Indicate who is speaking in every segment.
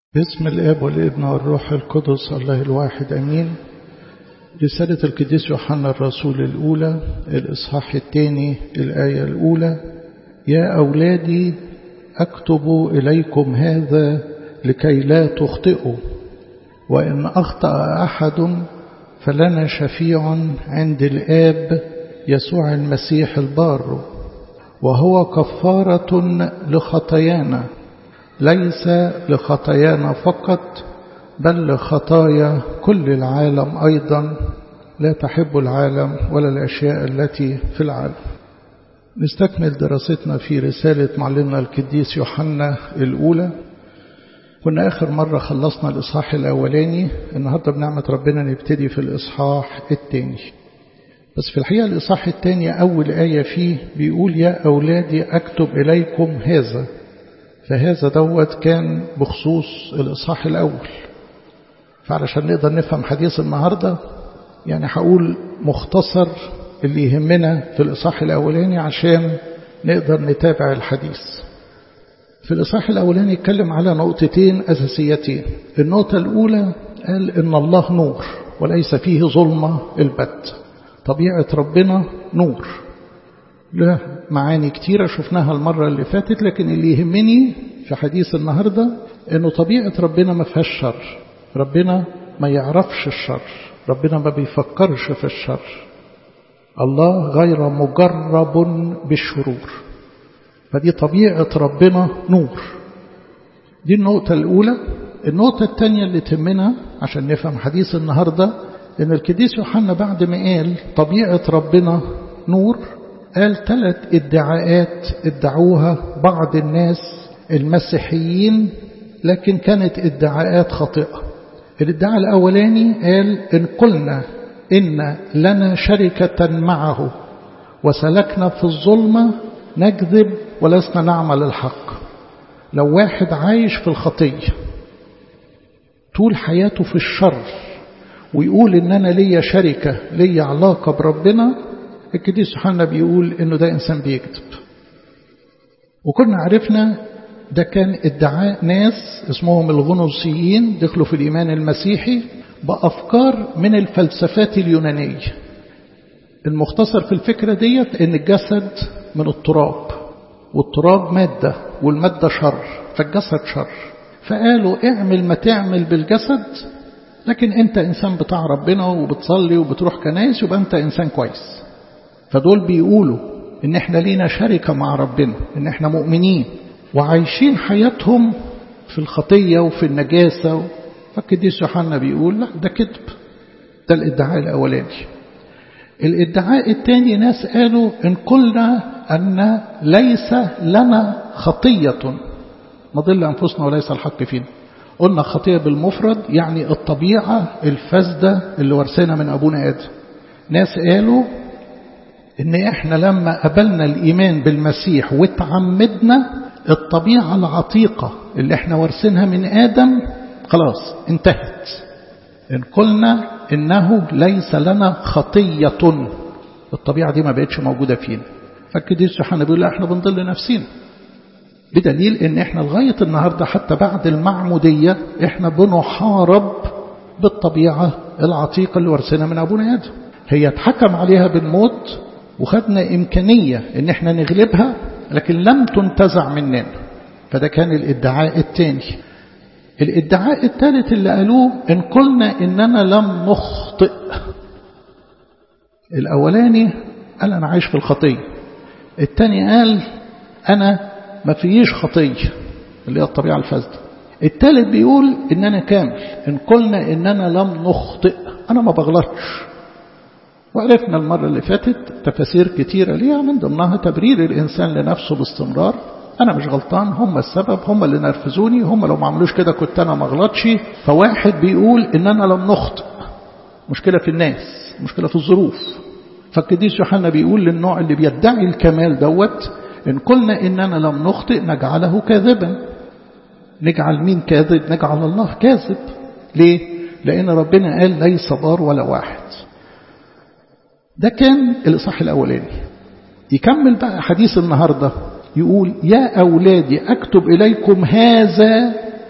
Speaker 1: باسم الاب والابن والروح القدس الله الواحد امين رسالة القديس يوحنا الرسول الأولى الإصحاح الثاني الآية الأولى يا أولادي أكتب إليكم هذا لكي لا تخطئوا وإن أخطأ أحد فلنا شفيع عند الآب يسوع المسيح البار وهو كفارة لخطايانا ليس لخطايانا فقط بل لخطايا كل العالم أيضا لا تحب العالم ولا الأشياء التي في العالم نستكمل دراستنا في رسالة معلمنا القديس يوحنا الأولى كنا آخر مرة خلصنا الإصحاح الأولاني النهاردة بنعمة ربنا نبتدي في الإصحاح الثاني بس في الحقيقة الإصحاح الثاني أول آية فيه بيقول يا أولادي أكتب إليكم هذا فهذا دوت كان بخصوص الإصحاح الأول فعلشان نقدر نفهم حديث النهاردة يعني هقول مختصر اللي يهمنا في الإصحاح الأولاني عشان نقدر نتابع الحديث في الإصحاح الأولاني اتكلم على نقطتين أساسيتين النقطة الأولى قال إن الله نور وليس فيه ظلمة البت طبيعة ربنا نور له معاني كتيرة شفناها المرة اللي فاتت لكن اللي يهمني في حديث النهاردة إنه طبيعة ربنا ما فيهاش شر ربنا ما يعرفش الشر ربنا ما بيفكرش في الشر الله غير مجرب بالشرور فدي طبيعة ربنا نور دي النقطة الأولى النقطة الثانية اللي تهمنا عشان نفهم حديث النهاردة إن القديس يوحنا بعد ما قال طبيعة ربنا نور قال ثلاث ادعاءات ادعوها بعض الناس المسيحيين لكن كانت ادعاءات خاطئة الادعاء الأولاني قال إن قلنا إن لنا شركة معه وسلكنا في الظلمة نكذب ولسنا نعمل الحق لو واحد عايش في الخطية طول حياته في الشر ويقول إن أنا ليا شركة ليا علاقة بربنا القديس يوحنا بيقول إنه ده إنسان بيكذب وكنا عرفنا ده كان ادعاء ناس اسمهم الغنوصيين دخلوا في الإيمان المسيحي بأفكار من الفلسفات اليونانية المختصر في الفكرة ديت إن الجسد من التراب والتراب مادة والمادة شر فالجسد شر فقالوا اعمل ما تعمل بالجسد لكن انت انسان بتاع ربنا وبتصلي وبتروح كنايس يبقى انت انسان كويس فدول بيقولوا ان احنا لينا شركة مع ربنا ان احنا مؤمنين وعايشين حياتهم في الخطية وفي النجاسة فالقديس يوحنا بيقول لا ده كذب ده الادعاء الأولاني الادعاء الثاني ناس قالوا إن قلنا أن ليس لنا خطية نضل أنفسنا وليس الحق فينا قلنا خطية بالمفرد يعني الطبيعة الفاسدة اللي ورثنا من أبونا آدم ناس قالوا إن إحنا لما قبلنا الإيمان بالمسيح وتعمدنا الطبيعة العتيقة اللي إحنا ورثينها من آدم خلاص انتهت إن قلنا إنه ليس لنا خطية الطبيعة دي ما بقتش موجودة فينا فالقديس يوحنا بيقول لا احنا بنضل نفسينا بدليل ان احنا لغاية النهاردة حتى بعد المعمودية احنا بنحارب بالطبيعة العتيقة اللي ورثنا من ابونا ادم هي اتحكم عليها بالموت وخدنا امكانية ان احنا نغلبها لكن لم تنتزع مننا فده كان الادعاء الثاني الادعاء الثالث اللي قالوه إن قلنا إننا لم نخطئ الأولاني قال أنا عايش في الخطية الثاني قال أنا ما فيش خطية اللي هي الطبيعة الفاسدة الثالث بيقول إن أنا كامل إن قلنا إننا لم نخطئ أنا ما بغلطش وعرفنا المرة اللي فاتت تفاسير كتيرة ليها من ضمنها تبرير الإنسان لنفسه باستمرار أنا مش غلطان هم السبب هم اللي نرفزوني هم لو ما عملوش كده كنت أنا ما غلطش فواحد بيقول إن أنا لم نخطئ مشكلة في الناس مشكلة في الظروف فالقديس يوحنا بيقول للنوع اللي بيدعي الكمال دوت إن قلنا إننا لم نخطئ نجعله كاذبا نجعل مين كاذب نجعل الله كاذب ليه لأن ربنا قال ليس بار ولا واحد ده كان الإصحاح الأولاني يكمل بقى حديث النهارده يقول يا أولادي أكتب إليكم هذا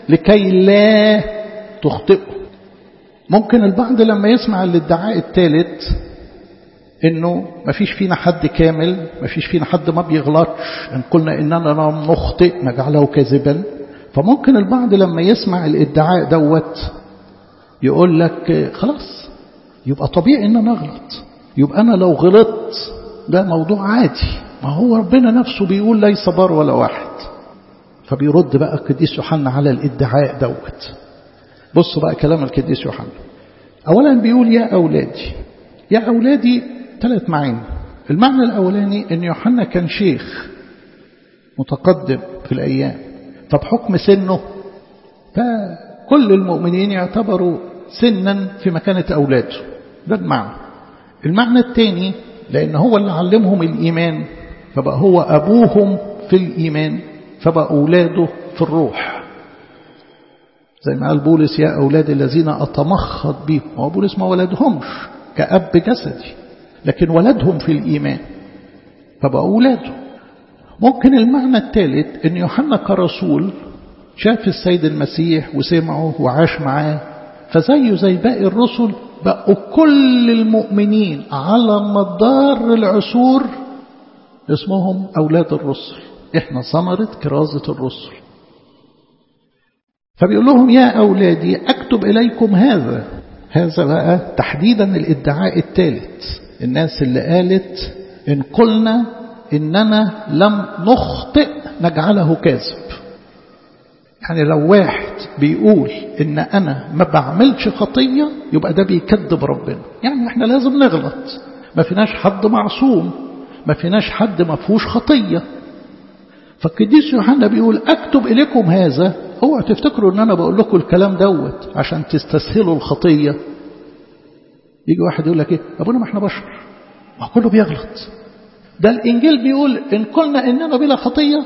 Speaker 1: لكي لا تخطئوا ممكن البعض لما يسمع الادعاء الثالث انه مفيش فينا حد كامل مفيش فينا حد ما بيغلطش ان قلنا اننا لم نخطئ نجعله كاذبا فممكن البعض لما يسمع الادعاء دوت يقول لك خلاص يبقى طبيعي ان انا اغلط يبقى انا لو غلطت ده موضوع عادي ما هو ربنا نفسه بيقول ليس بار ولا واحد فبيرد بقى القديس يوحنا على الادعاء دوت بصوا بقى كلام القديس يوحنا اولا بيقول يا اولادي يا اولادي ثلاث معاني المعنى الاولاني ان يوحنا كان شيخ متقدم في الايام فبحكم سنه فكل المؤمنين يعتبروا سنا في مكانة أولاده ده المعنى المعنى الثاني لأن هو اللي علمهم الإيمان فبقى هو أبوهم في الإيمان فبقى أولاده في الروح زي ما قال بولس يا أولاد الذين أتمخض بهم هو بولس ما ولدهمش كأب جسدي لكن ولدهم في الإيمان فبقى أولاده ممكن المعنى الثالث أن يوحنا كرسول شاف السيد المسيح وسمعه وعاش معاه فزيه زي باقي الرسل بقوا كل المؤمنين على مدار العصور اسمهم أولاد الرسل احنا ثمرة كرازة الرسل فبيقول لهم يا أولادي أكتب إليكم هذا هذا بقى تحديدا الادعاء الثالث الناس اللي قالت إن قلنا إننا لم نخطئ نجعله كاذب يعني لو واحد بيقول إن أنا ما بعملش خطية يبقى ده بيكذب ربنا يعني إحنا لازم نغلط ما فيناش حد معصوم ما فيناش حد ما فيهوش خطية فالقديس يوحنا بيقول أكتب إليكم هذا اوعوا تفتكروا ان انا بقول لكم الكلام دوت عشان تستسهلوا الخطية يجي واحد يقول لك ايه ابونا ما احنا بشر ما كله بيغلط ده الانجيل بيقول ان قلنا اننا بلا خطية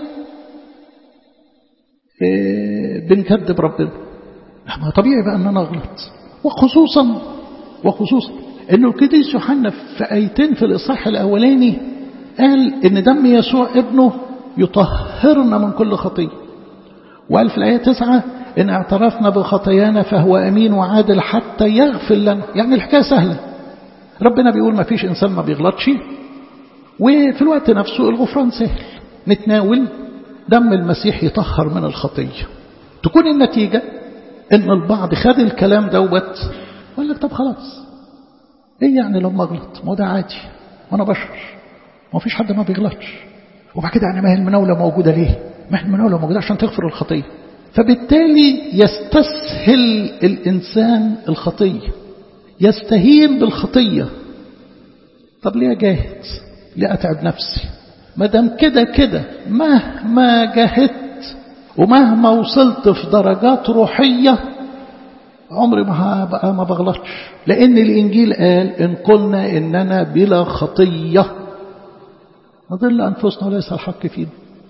Speaker 1: إيه بنكذب ربنا ما طبيعي بقى ان انا اغلط وخصوصا وخصوصا انه القديس يوحنا في ايتين في الاصحاح الاولاني قال ان دم يسوع ابنه يطهرنا من كل خطيه وقال في الآية تسعة إن اعترفنا بخطايانا فهو أمين وعادل حتى يغفر لنا يعني الحكاية سهلة ربنا بيقول ما فيش إنسان ما بيغلطش وفي الوقت نفسه الغفران سهل نتناول دم المسيح يطهر من الخطية تكون النتيجة إن البعض خد الكلام دوت وقال لك طب خلاص إيه يعني لما أغلط ما ده عادي وأنا بشر ما فيش حد ما بيغلطش وبعد كده يعني ما هي المناولة موجودة ليه ما احنا المناولة موجودة عشان تغفر الخطية فبالتالي يستسهل الإنسان الخطية يستهين بالخطية طب ليه جاهد ليه أتعب نفسي ما دام كده كده مهما جاهدت ومهما وصلت في درجات روحية عمري ما بقى ما بغلطش لأن الإنجيل قال إن قلنا إننا بلا خطية نضل أنفسنا وليس الحق فينا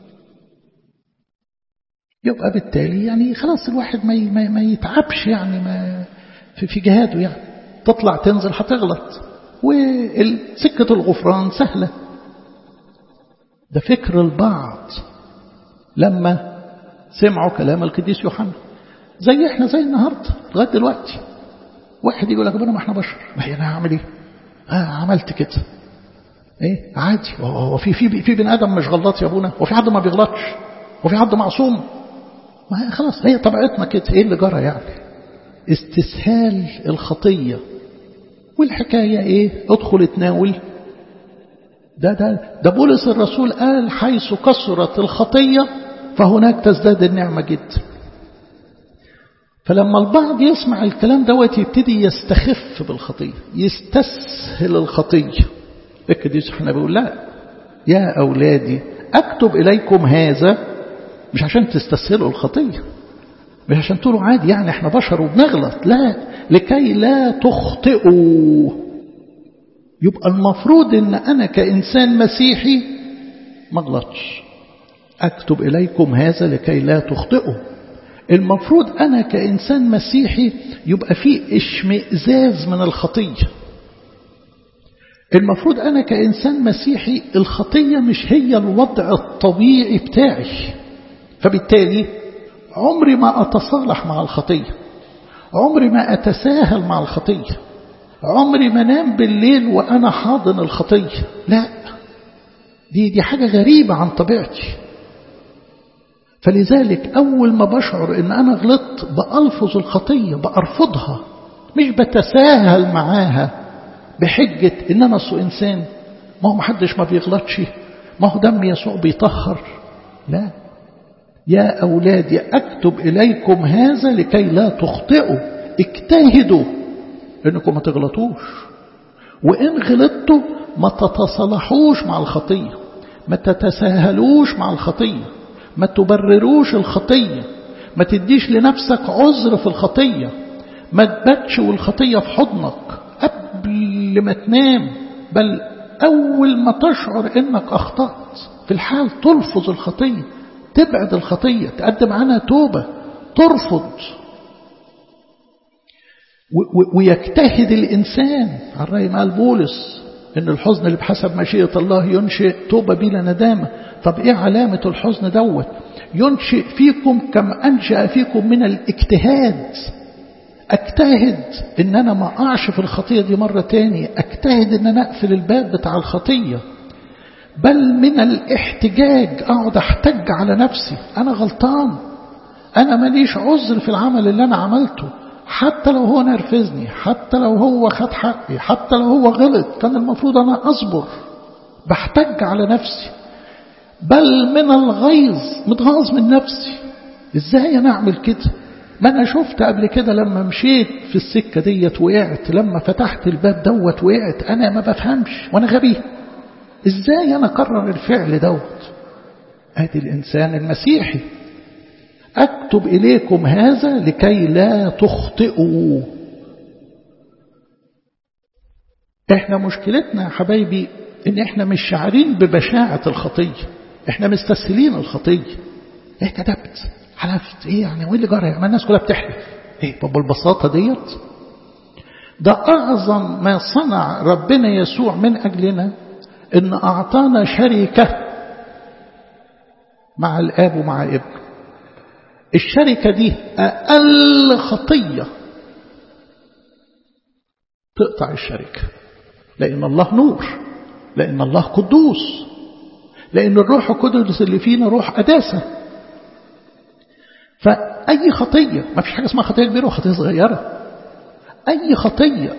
Speaker 1: يبقى بالتالي يعني خلاص الواحد ما ما, ما يتعبش يعني ما في, في جهاده يعني تطلع تنزل هتغلط وسكة الغفران سهلة ده فكر البعض لما سمعوا كلام القديس يوحنا زي احنا زي النهارده لغايه دلوقتي واحد يقول لك ما احنا بشر ما هي انا هعمل ايه؟ اه عملت كده ايه عادي هو في في في بني ادم مش غلط يا ابونا وفي حد ما بيغلطش وفي حد معصوم ما هي خلاص هي طبيعتنا كده ايه اللي جرى يعني استسهال الخطية والحكاية ايه ادخل اتناول ده ده ده بولس الرسول قال حيث كثرت الخطية فهناك تزداد النعمة جدا فلما البعض يسمع الكلام دوت يبتدي يستخف بالخطية يستسهل الخطية القديس احنا بيقول لا يا أولادي أكتب إليكم هذا مش عشان تستسهلوا الخطية مش عشان تقولوا عادي يعني احنا بشر وبنغلط لا لكي لا تخطئوا يبقى المفروض ان انا كإنسان مسيحي ما اغلطش اكتب اليكم هذا لكي لا تخطئوا المفروض انا كإنسان مسيحي يبقى في اشمئزاز من الخطية المفروض انا كإنسان مسيحي الخطية مش هي الوضع الطبيعي بتاعي فبالتالي عمري ما أتصالح مع الخطية عمري ما أتساهل مع الخطية عمري ما نام بالليل وأنا حاضن الخطية لا دي دي حاجة غريبة عن طبيعتي فلذلك أول ما بشعر إن أنا غلطت بألفظ الخطية بأرفضها مش بتساهل معاها بحجة إن أنا سوء إنسان ما هو محدش ما بيغلطش ما هو دم يسوع بيطهر لا يا أولادي أكتب إليكم هذا لكي لا تخطئوا اجتهدوا إنكم ما تغلطوش وإن غلطتوا ما تتصالحوش مع الخطية ما تتساهلوش مع الخطية ما تبرروش الخطية ما تديش لنفسك عذر في الخطية ما تباتش والخطية في حضنك قبل ما تنام بل أول ما تشعر إنك أخطأت في الحال تلفظ الخطية تبعد الخطية تقدم عنها توبة ترفض ويجتهد الإنسان على الرأي مع بولس إن الحزن اللي بحسب مشيئة الله ينشئ توبة بلا ندامة طب إيه علامة الحزن دوت ينشئ فيكم كما أنشأ فيكم من الاجتهاد أجتهد إن أنا ما أقعش في الخطية دي مرة تاني أجتهد إن أنا أقفل الباب بتاع الخطية بل من الاحتجاج أقعد أحتج على نفسي أنا غلطان أنا ماليش عذر في العمل اللي أنا عملته حتى لو هو نرفزني حتى لو هو خد حقي حتى لو هو غلط كان المفروض أنا أصبر بحتج على نفسي بل من الغيظ متغاظ من نفسي ازاي انا اعمل كده ما انا شفت قبل كده لما مشيت في السكه ديت وقعت لما فتحت الباب دوت وقعت انا ما بفهمش وانا غبي ازاي انا اكرر الفعل دوت ادي الانسان المسيحي اكتب اليكم هذا لكي لا تخطئوا احنا مشكلتنا يا حبايبي ان احنا مش شاعرين ببشاعة الخطية احنا مستسهلين الخطية ايه كتبت حلفت ايه يعني وايه اللي جرى ما الناس كلها بتحلف ايه طب بالبساطة ديت ده اعظم ما صنع ربنا يسوع من اجلنا ان اعطانا شركة مع الاب ومع ابنه الشركة دي اقل خطية تقطع الشركة لان الله نور لأن الله قدوس لأن الروح القدس اللي فينا روح قداسة فأي خطية ما فيش حاجة اسمها خطية كبيرة وخطية صغيرة أي خطية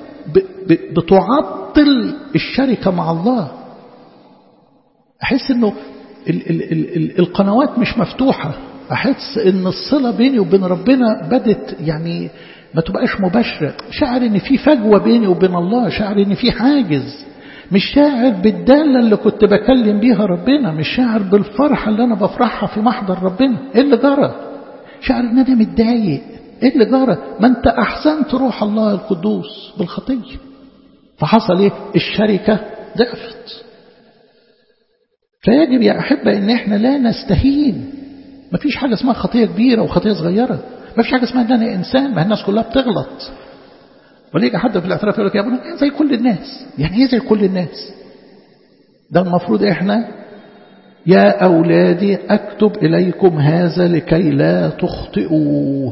Speaker 1: بتعطل الشركة مع الله أحس أنه ال ال ال ال القنوات مش مفتوحة أحس أن الصلة بيني وبين ربنا بدت يعني ما تبقاش مباشرة شعر أن في فجوة بيني وبين الله شعر أن في حاجز مش شاعر بالدالة اللي كنت بكلم بيها ربنا مش شاعر بالفرحة اللي أنا بفرحها في محضر ربنا إيه اللي جرى شاعر إن أنا متضايق إيه اللي جرى ما أنت أحسنت روح الله القدوس بالخطية فحصل إيه الشركة ضعفت فيجب يا أحبة إن إحنا لا نستهين ما فيش حاجة اسمها خطية كبيرة وخطية صغيرة ما فيش حاجة اسمها إن أنا إنسان ما الناس كلها بتغلط وليك حد في الاعتراف يقول لك يا ابني زي كل الناس يعني ايه زي كل الناس ده المفروض احنا يا أولادي أكتب إليكم هذا لكي لا تخطئوا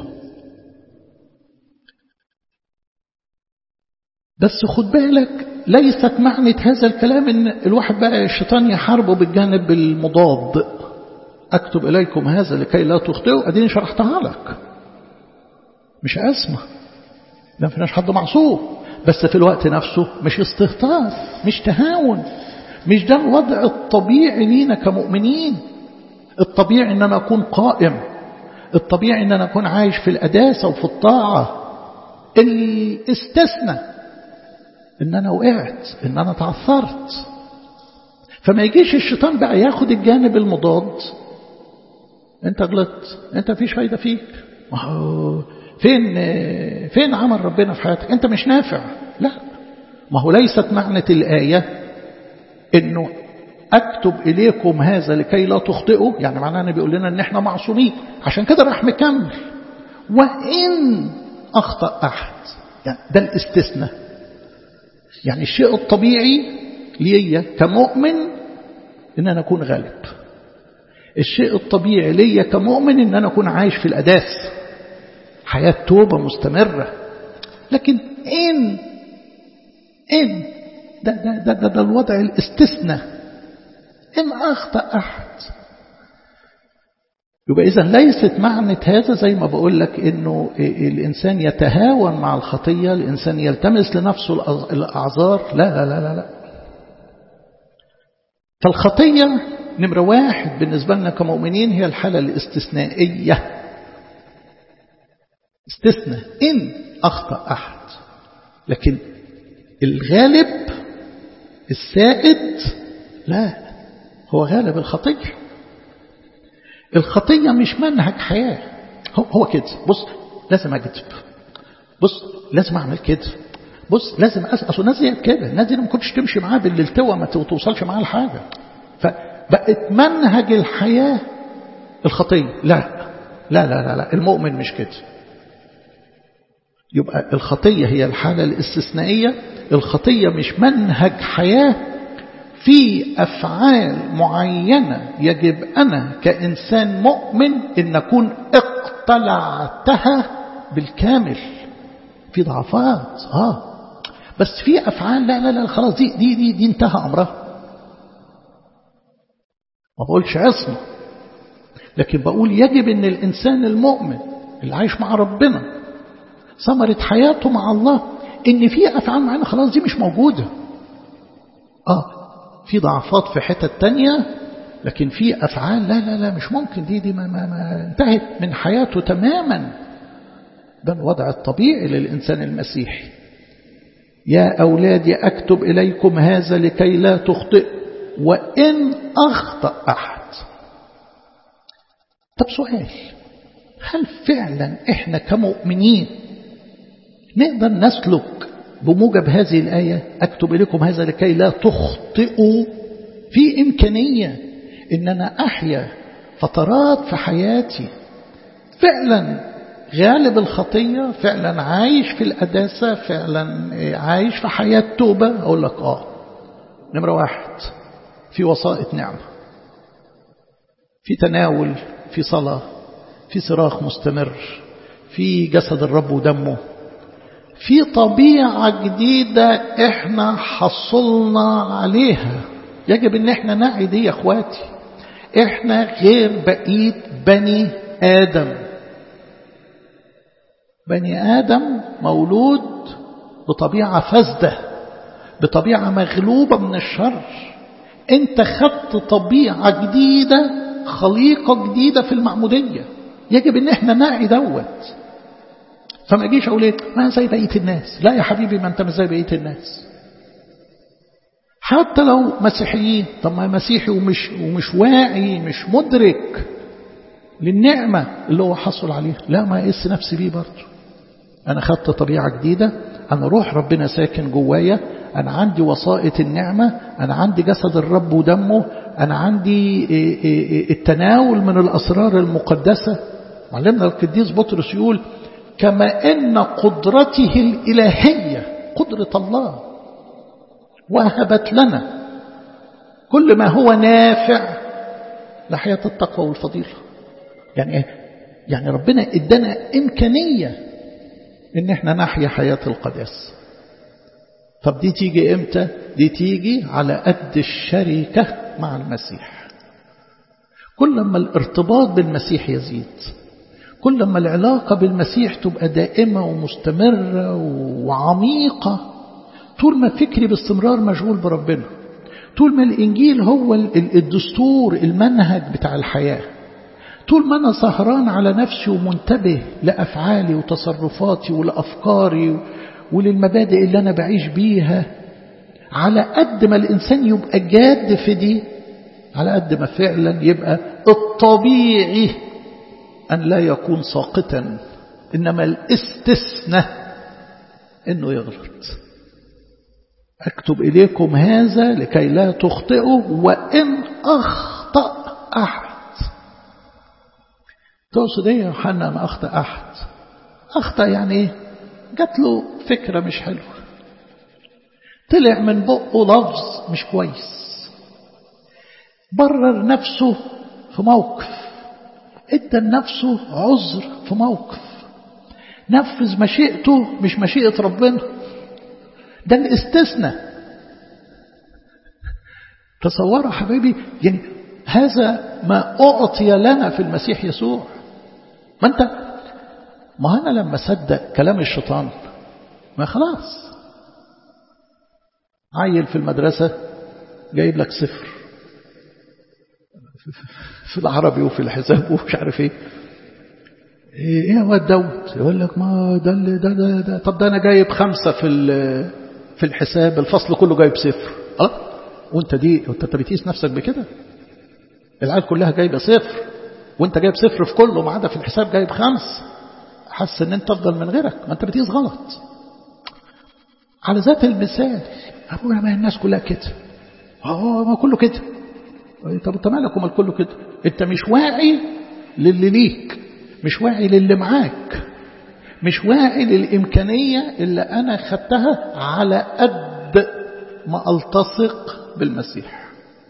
Speaker 1: بس خد بالك ليست معنى هذا الكلام ان الواحد بقى الشيطان يحاربه بالجانب المضاد أكتب إليكم هذا لكي لا تخطئوا أديني شرحتها لك مش أسمع ما فيناش حد معصوم بس في الوقت نفسه مش استهتار مش تهاون مش ده الوضع الطبيعي لينا كمؤمنين الطبيعي ان انا اكون قائم الطبيعي ان انا اكون عايش في القداسه وفي الطاعه الاستثنى ان انا وقعت ان انا تعثرت فما يجيش الشيطان بقى ياخد الجانب المضاد انت غلطت انت مفيش فايده فيك فين فين عمل ربنا في حياتك انت مش نافع لا ما هو ليست معنى الآية انه اكتب اليكم هذا لكي لا تخطئوا يعني معناه انه بيقول لنا ان احنا معصومين عشان كده راح مكمل وان اخطا احد يعني ده الاستثناء يعني الشيء الطبيعي ليا كمؤمن ان انا اكون غالب الشيء الطبيعي ليا كمؤمن ان انا اكون عايش في الاداس حياة توبة مستمرة لكن ان ان ده, ده, ده, ده, ده الوضع الاستثناء ان اخطأ احد يبقى إذا ليست معنى هذا زي ما بقول لك إنه الإنسان يتهاون مع الخطية الإنسان يلتمس لنفسه الأعذار لا لا لا لا, لا. فالخطية نمرة واحد بالنسبة لنا كمؤمنين هي الحالة الاستثنائية استثناء إن أخطأ أحد لكن الغالب السائد لا هو غالب الخطية الخطية مش منهج حياة هو, هو كده بص لازم أكذب بص لازم أعمل كده بص لازم أسأل أصل الناس دي كده الناس دي ما كنتش تمشي معاه بالالتوى ما توصلش معاه لحاجة فبقت منهج الحياة الخطية لا لا لا لا, لا. المؤمن مش كده يبقى الخطية هي الحالة الاستثنائية الخطية مش منهج حياة في أفعال معينة يجب أنا كإنسان مؤمن إن أكون اقتلعتها بالكامل في ضعفات آه بس في أفعال لا لا لا خلاص دي دي دي, دي انتهى أمرها ما بقولش عصمة لكن بقول يجب أن الإنسان المؤمن اللي عايش مع ربنا ثمرة حياته مع الله إن في أفعال معينة خلاص دي مش موجودة آه في ضعفات في حتة تانية لكن في أفعال لا لا لا مش ممكن دي دي ما, ما, ما انتهت من حياته تماما ده الوضع الطبيعي للإنسان المسيحي يا أولادي أكتب إليكم هذا لكي لا تخطئ وإن أخطأ أحد طب سؤال هل فعلا إحنا كمؤمنين نقدر نسلك بموجب هذه الآية أكتب إليكم هذا لكي لا تخطئوا في إمكانية إن أنا أحيا فترات في حياتي فعلا غالب الخطية فعلا عايش في الأداسة فعلا عايش في حياة توبة أقول لك آه نمرة واحد في وسائط نعمة في تناول في صلاة في صراخ مستمر في جسد الرب ودمه في طبيعة جديدة احنا حصلنا عليها يجب ان احنا نعي دي يا اخواتي احنا غير بقية بني آدم بني آدم مولود بطبيعة فاسدة بطبيعة مغلوبة من الشر انت خدت طبيعة جديدة خليقة جديدة في المعمودية يجب ان احنا نعي دوت فما اجيش اقول ايه ما زي بقيه الناس لا يا حبيبي ما انت مش زي بقيه الناس حتى لو مسيحيين طب ما مسيحي ومش ومش واعي مش مدرك للنعمه اللي هو حصل عليها لا ما يقيس نفسي بيه برضه انا خدت طبيعه جديده انا روح ربنا ساكن جوايا انا عندي وسائط النعمه انا عندي جسد الرب ودمه انا عندي التناول من الاسرار المقدسه معلمنا القديس بطرس يقول كما ان قدرته الالهيه قدره الله وهبت لنا كل ما هو نافع لحياه التقوى والفضيله يعني ايه يعني ربنا ادانا امكانيه ان احنا نحيا حياه القداسه طب دي تيجي امتى دي تيجي على قد الشركه مع المسيح كل ما الارتباط بالمسيح يزيد كل ما العلاقة بالمسيح تبقى دائمة ومستمرة وعميقة طول ما فكري باستمرار مشغول بربنا طول ما الإنجيل هو الدستور المنهج بتاع الحياة طول ما أنا سهران على نفسي ومنتبه لأفعالي وتصرفاتي ولأفكاري وللمبادئ اللي أنا بعيش بيها على قد ما الإنسان يبقى جاد في دي على قد ما فعلا يبقى الطبيعي أن لا يكون ساقطا إنما الاستثناء إنه يغلط أكتب إليكم هذا لكي لا تخطئوا وإن أخطأ أحد تقصد إيه يا يوحنا أن أخطأ أحد أخطأ يعني إيه جات له فكرة مش حلوة طلع من بقه لفظ مش كويس برر نفسه في موقف ادى لنفسه عذر في موقف نفذ مشيئته مش مشيئة ربنا ده الاستثناء تصوروا حبيبي يعني هذا ما أعطي لنا في المسيح يسوع ما أنت ما أنا لما صدق كلام الشيطان ما خلاص عيل في المدرسة جايب لك صفر في العربي وفي الحساب ومش عارف ايه ايه يا واد دوت يقول لك ما ده اللي ده, ده, ده طب ده انا جايب خمسة في في الحساب الفصل كله جايب صفر اه وانت دي انت بتقيس نفسك بكده العيال كلها جايبه صفر وانت جايب صفر في كله ما عدا في الحساب جايب خمس حاسس ان انت افضل من غيرك ما انت بتقيس غلط على ذات المثال ابونا ما الناس كلها كده اه ما كله كده طب انت مالك ومال كله كده انت مش واعي للي ليك مش واعي للي معاك مش واعي للإمكانية اللي أنا خدتها على قد ما ألتصق بالمسيح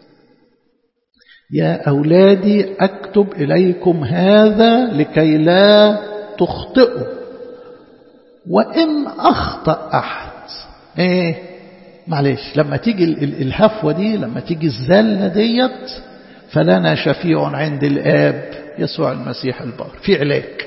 Speaker 1: يا أولادي أكتب إليكم هذا لكي لا تخطئوا وإن أخطأ أحد إيه معلش لما تيجي الهفوة دي لما تيجي الزلة ديت فلنا شفيع عند الآب يسوع المسيح البار في علاج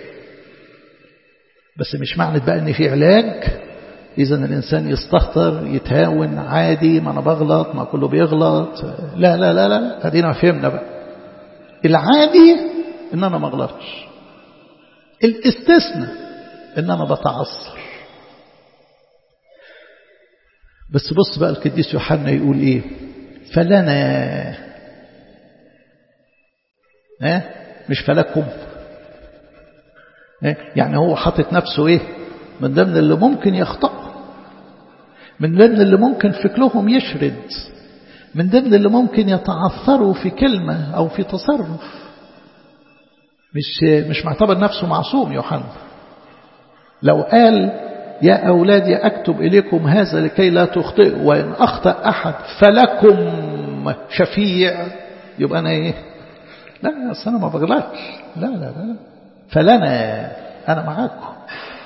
Speaker 1: بس مش معنى بقى ان في علاج اذا الانسان يستهتر يتهاون عادي ما انا بغلط ما كله بيغلط لا لا لا لا ادينا فهمنا بقى العادي ان انا ما اغلطش الاستثناء ان انا بتعثر بس بص بقى القديس يوحنا يقول ايه فلنا اه مش فلكم اه يعني هو حاطط نفسه ايه من ضمن اللي ممكن يخطأ من ضمن اللي ممكن فكرهم يشرد من ضمن اللي ممكن يتعثروا في كلمة أو في تصرف مش مش معتبر نفسه معصوم يوحنا لو قال يا أولادي أكتب إليكم هذا لكي لا تخطئوا وإن أخطأ أحد فلكم شفيع يبقى أنا إيه لا أصل أنا ما بغلطش لا لا لا فلنا أنا معاكم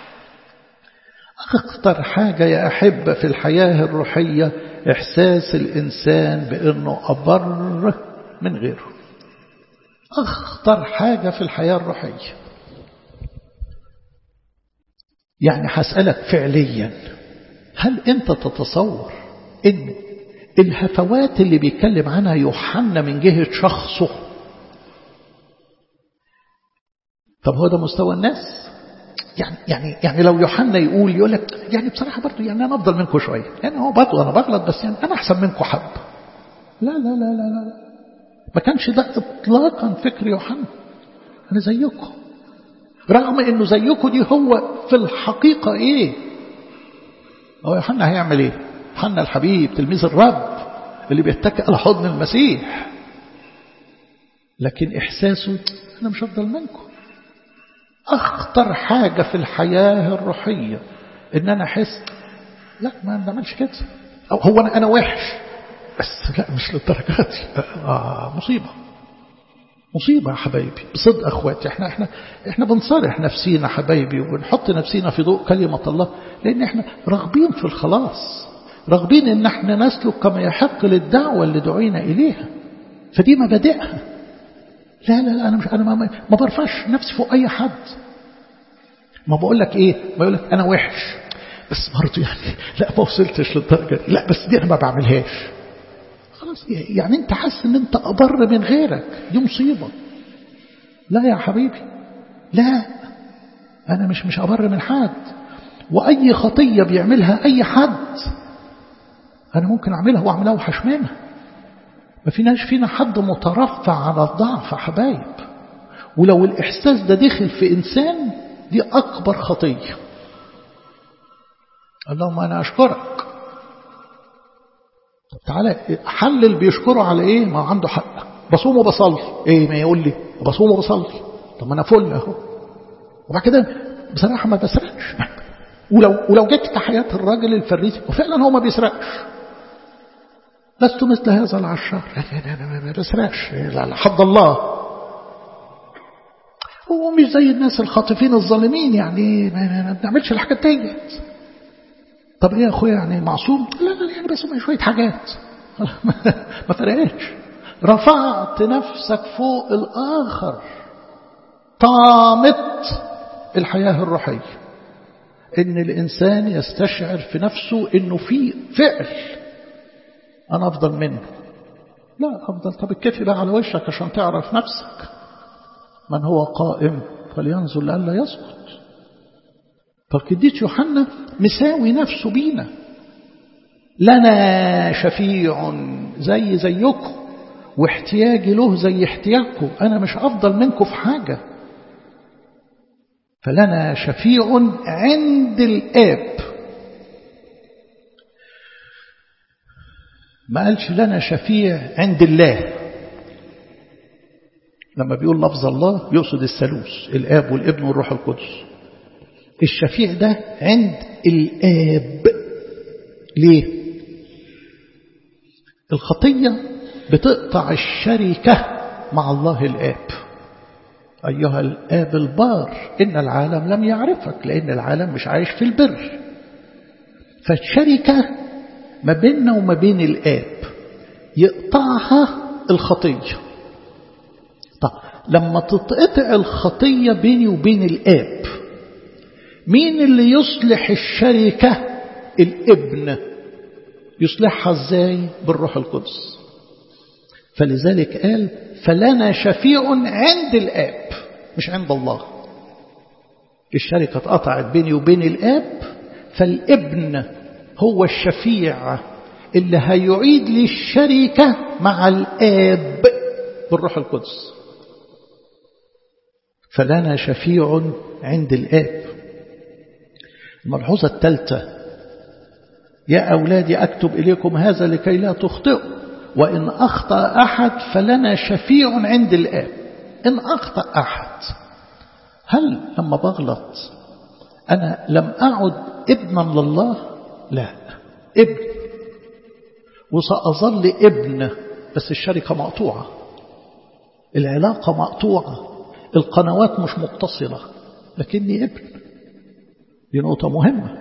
Speaker 1: أخطر حاجة يا أحبة في الحياة الروحية إحساس الإنسان بأنه أبر من غيره أخطر حاجة في الحياة الروحية يعني هسألك فعليا هل أنت تتصور أن الهفوات اللي بيتكلم عنها يوحنا من جهة شخصه طب هو ده مستوى الناس يعني يعني يعني لو يوحنا يقول يقول لك يعني بصراحة برضه يعني أنا أفضل منكم شوية يعني هو برضه أنا بغلط بس يعني أنا أحسن منكم حب لا لا لا لا لا ما كانش ده إطلاقا فكر يوحنا أنا زيكم رغم انه زيكم دي هو في الحقيقة ايه هو يوحنا هيعمل ايه يوحنا الحبيب تلميذ الرب اللي بيتكئ على حضن المسيح لكن احساسه انا مش افضل منكم اخطر حاجة في الحياة الروحية ان انا احس لا ما بعملش كده او هو انا انا وحش بس لا مش للدرجة دي آه مصيبة مصيبة يا حبايبي بصدق أخواتي احنا, احنا, احنا بنصارح نفسينا حبايبي وبنحط نفسينا في ضوء كلمة الله لأن احنا راغبين في الخلاص راغبين ان احنا نسلك كما يحق للدعوة اللي دعينا إليها فدي مبادئها لا لا لا أنا, مش أنا ما, ما برفعش نفسي فوق أي حد ما بقول لك إيه ما بقول لك أنا وحش بس برضه يعني لا ما وصلتش للدرجة دي لا بس دي أنا ما بعملهاش خلاص يعني انت حاسس ان انت أبر من غيرك دي مصيبة لا يا حبيبي لا أنا مش مش أبر من حد وأي خطية بيعملها أي حد أنا ممكن أعملها وأعملها وحش منها ما فيناش فينا حد مترفع على الضعف حبايب ولو الإحساس ده دخل في إنسان دي أكبر خطية اللهم أنا أشكرك طب تعالى حلل بيشكره على ايه ما عنده حق بصوم وبصلي ايه ما يقول لي بصوم وبصلي طب ما انا فل اهو وبعد كده بصراحه ما بسرقش ولو ولو جيت في حياه الراجل الفريسي وفعلا هو ما بيسرقش لست مثل هذا العشار انا ما بسرقش لا حد الله هو مش زي الناس الخاطفين الظالمين يعني ما بنعملش الحاجات ديت طب ايه يا اخويا يعني معصوم لا لا يعني بس شويه حاجات ما فرقتش رفعت نفسك فوق الاخر طامت الحياه الروحيه ان الانسان يستشعر في نفسه انه في فعل انا افضل منه لا افضل طب الكفي بقى على وشك عشان تعرف نفسك من هو قائم فلينظر لئلا يسقط فالقديس يوحنا مساوي نفسه بينا لنا شفيع زي زيكم واحتياجي له زي احتياجكم أنا مش أفضل منكم في حاجة فلنا شفيع عند الآب ما قالش لنا شفيع عند الله لما بيقول لفظ الله يقصد الثالوث الآب والابن والروح القدس الشفيع ده عند الآب ليه الخطية بتقطع الشركة مع الله الآب أيها الآب البار إن العالم لم يعرفك لأن العالم مش عايش في البر فالشركة ما بيننا وما بين الآب يقطعها الخطية طب لما تتقطع الخطية بيني وبين الآب مين اللي يصلح الشركة الابن يصلحها ازاي بالروح القدس فلذلك قال فلنا شفيع عند الآب مش عند الله الشركة اتقطعت بيني وبين الآب فالابن هو الشفيع اللي هيعيد لي الشركة مع الآب بالروح القدس فلنا شفيع عند الآب الملحوظة الثالثة يا أولادي أكتب إليكم هذا لكي لا تخطئوا وإن أخطأ أحد فلنا شفيع عند الآب إن أخطأ أحد هل لما بغلط أنا لم أعد ابنا لله لا ابن وسأظل ابن بس الشركة مقطوعة العلاقة مقطوعة القنوات مش متصلة لكني ابن دي نقطة مهمة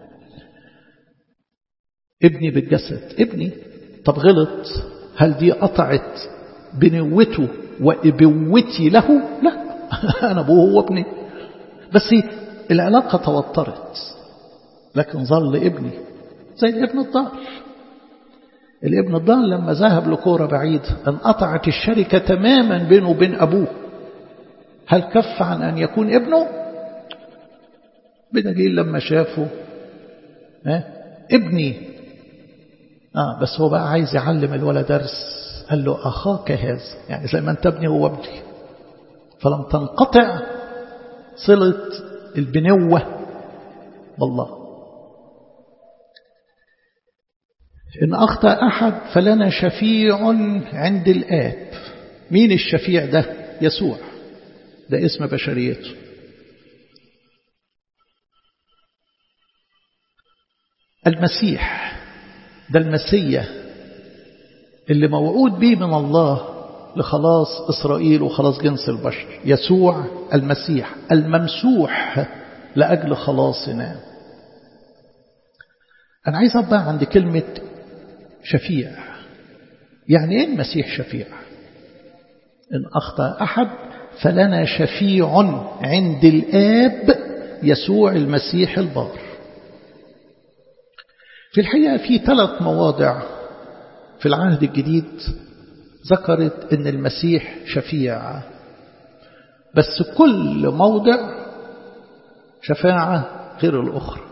Speaker 1: ابني بالجسد ابني طب غلط هل دي قطعت بنوته وابوتي له لا انا ابوه هو ابني بس العلاقة توترت لكن ظل ابني زي الابن الضال الابن الضال لما ذهب لكورة بعيد انقطعت الشركة تماما بينه وبين أبوه هل كف عن أن يكون ابنه بدليل لما شافه ها ابني آه بس هو بقى عايز يعلم الولد درس قال له أخاك هذا يعني زي ما أنت ابني هو ابني فلم تنقطع صلة البنوة بالله إن أخطأ أحد فلنا شفيع عند الآب مين الشفيع ده يسوع ده اسم بشريته المسيح ده المسيح اللي موعود به من الله لخلاص إسرائيل وخلاص جنس البشر يسوع المسيح الممسوح لأجل خلاصنا أنا عايز أبقى عند كلمة شفيع يعني إيه المسيح شفيع إن أخطأ أحد فلنا شفيع عند الآب يسوع المسيح البار في الحقيقة في ثلاث مواضع في العهد الجديد ذكرت ان المسيح شفيع بس كل موضع شفاعة غير الأخرى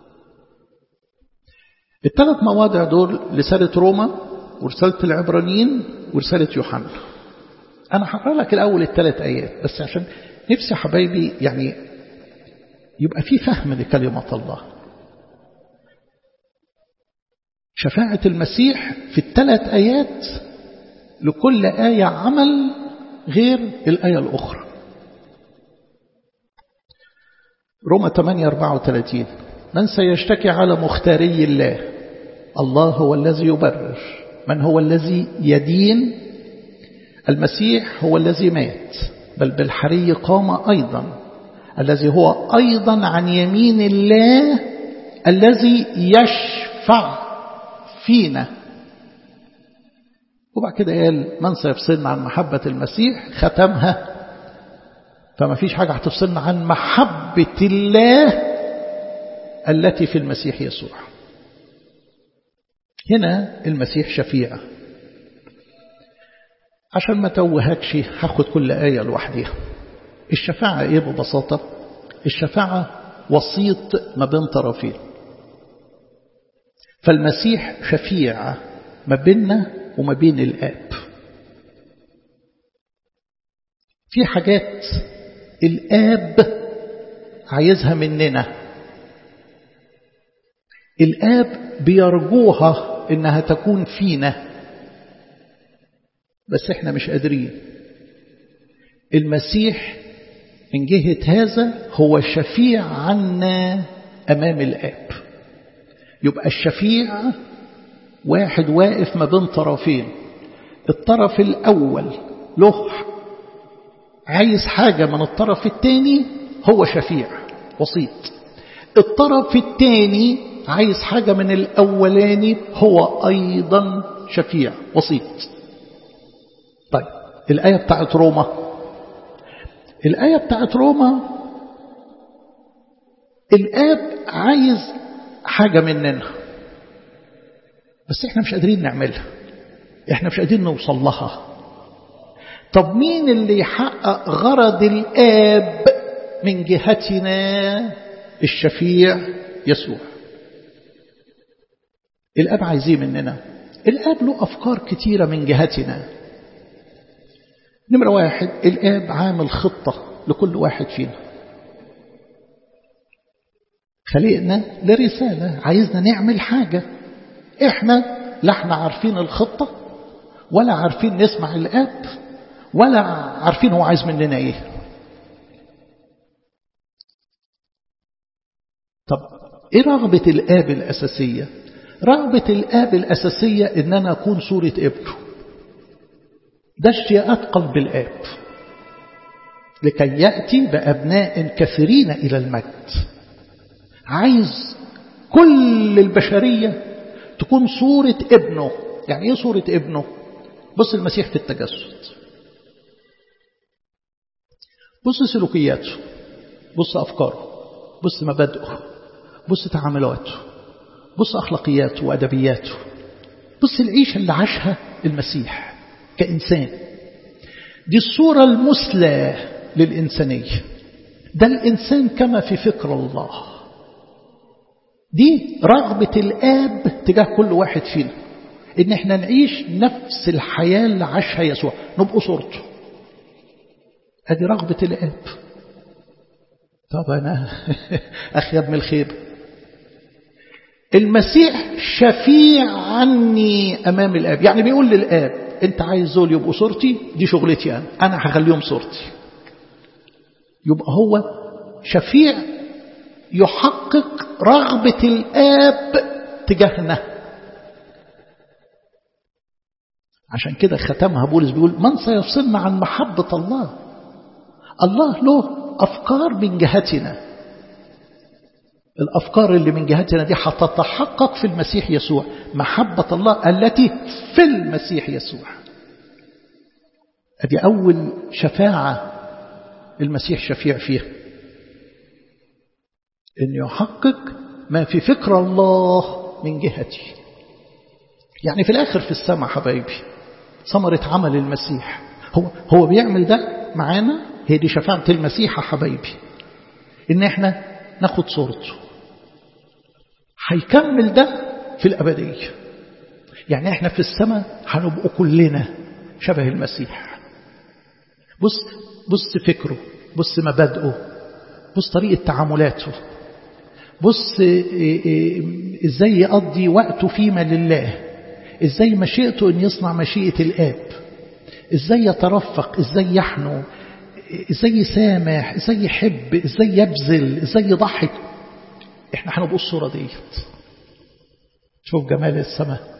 Speaker 1: الثلاث مواضع دول رسالة روما ورسالة العبرانيين ورسالة يوحنا أنا هقرأ لك الأول الثلاث آيات بس عشان نفسي حبايبي يعني يبقى في فهم لكلمة الله شفاعة المسيح في الثلاث آيات لكل آية عمل غير الآية الأخرى روما 8 34 من سيشتكي على مختاري الله الله هو الذي يبرر من هو الذي يدين المسيح هو الذي مات بل بالحري قام أيضا الذي هو أيضا عن يمين الله الذي يشفع فينا وبعد كده قال من سيفصلنا عن محبة المسيح ختمها فما فيش حاجة هتفصلنا عن محبة الله التي في المسيح يسوع هنا المسيح شفيع عشان ما توهكش هاخد كل آية لوحدها الشفاعة إيه ببساطة الشفاعة وسيط ما بين طرفين فالمسيح شفيع ما بيننا وما بين الآب في حاجات الآب عايزها مننا الآب بيرجوها إنها تكون فينا بس إحنا مش قادرين المسيح من جهة هذا هو شفيع عنا أمام الآب يبقى الشفيع واحد واقف ما بين طرفين الطرف الأول له عايز حاجة من الطرف الثاني هو شفيع وسيط الطرف الثاني عايز حاجة من الأولاني هو أيضا شفيع وسيط طيب الآية بتاعت روما الآية بتاعت روما الآب عايز حاجة مننا بس احنا مش قادرين نعملها احنا مش قادرين نوصل لها طب مين اللي يحقق غرض الآب من جهتنا الشفيع يسوع الآب عايزيه مننا الآب له أفكار كتيرة من جهتنا نمرة واحد الآب عامل خطة لكل واحد فينا خلقنا لرسالة عايزنا نعمل حاجة احنا لا احنا عارفين الخطة ولا عارفين نسمع الآب ولا عارفين هو عايز مننا ايه طب ايه رغبة الآب الأساسية رغبة الآب الأساسية ان انا اكون صورة ابنه ده اشتياقات قلب الآب لكي يأتي بأبناء كثيرين إلى المجد عايز كل البشرية تكون صورة ابنه يعني ايه صورة ابنه بص المسيح في التجسد بص سلوكياته بص أفكاره بص مبادئه بص تعاملاته بص أخلاقياته وأدبياته بص العيشة اللي عاشها المسيح كإنسان دي الصورة المثلى للإنسانية ده الإنسان كما في فكر الله دي رغبة الآب تجاه كل واحد فينا إن احنا نعيش نفس الحياة اللي عاشها يسوع نبقى صورته ادي رغبة الآب طب أنا أخيب من الخيب المسيح شفيع عني أمام الآب يعني بيقول للآب أنت عايز زول يبقوا صورتي دي شغلتي أنا أنا هخليهم صورتي يبقى هو شفيع يحقق رغبة الآب تجاهنا عشان كده ختمها بولس بيقول من سيفصلنا عن محبة الله الله له أفكار من جهتنا الأفكار اللي من جهتنا دي هتتحقق في المسيح يسوع محبة الله التي في المسيح يسوع أدي أول شفاعة المسيح شفيع فيها أن يحقق ما في فكر الله من جهتي يعني في الآخر في السماء حبايبي ثمرة عمل المسيح هو هو بيعمل ده معانا هي دي شفاعة المسيح يا حبايبي إن إحنا ناخد صورته هيكمل ده في الأبدية يعني إحنا في السماء هنبقوا كلنا شبه المسيح بص بص فكره بص مبادئه بص طريقة تعاملاته بص ازاي يقضي وقته فيما لله ازاي مشيئته ان يصنع مشيئة الآب ازاي يترفق ازاي يحنو ازاي يسامح ازاي يحب ازاي يبذل ازاي يضحك احنا هنبقى الصورة ديت شوف جمال السماء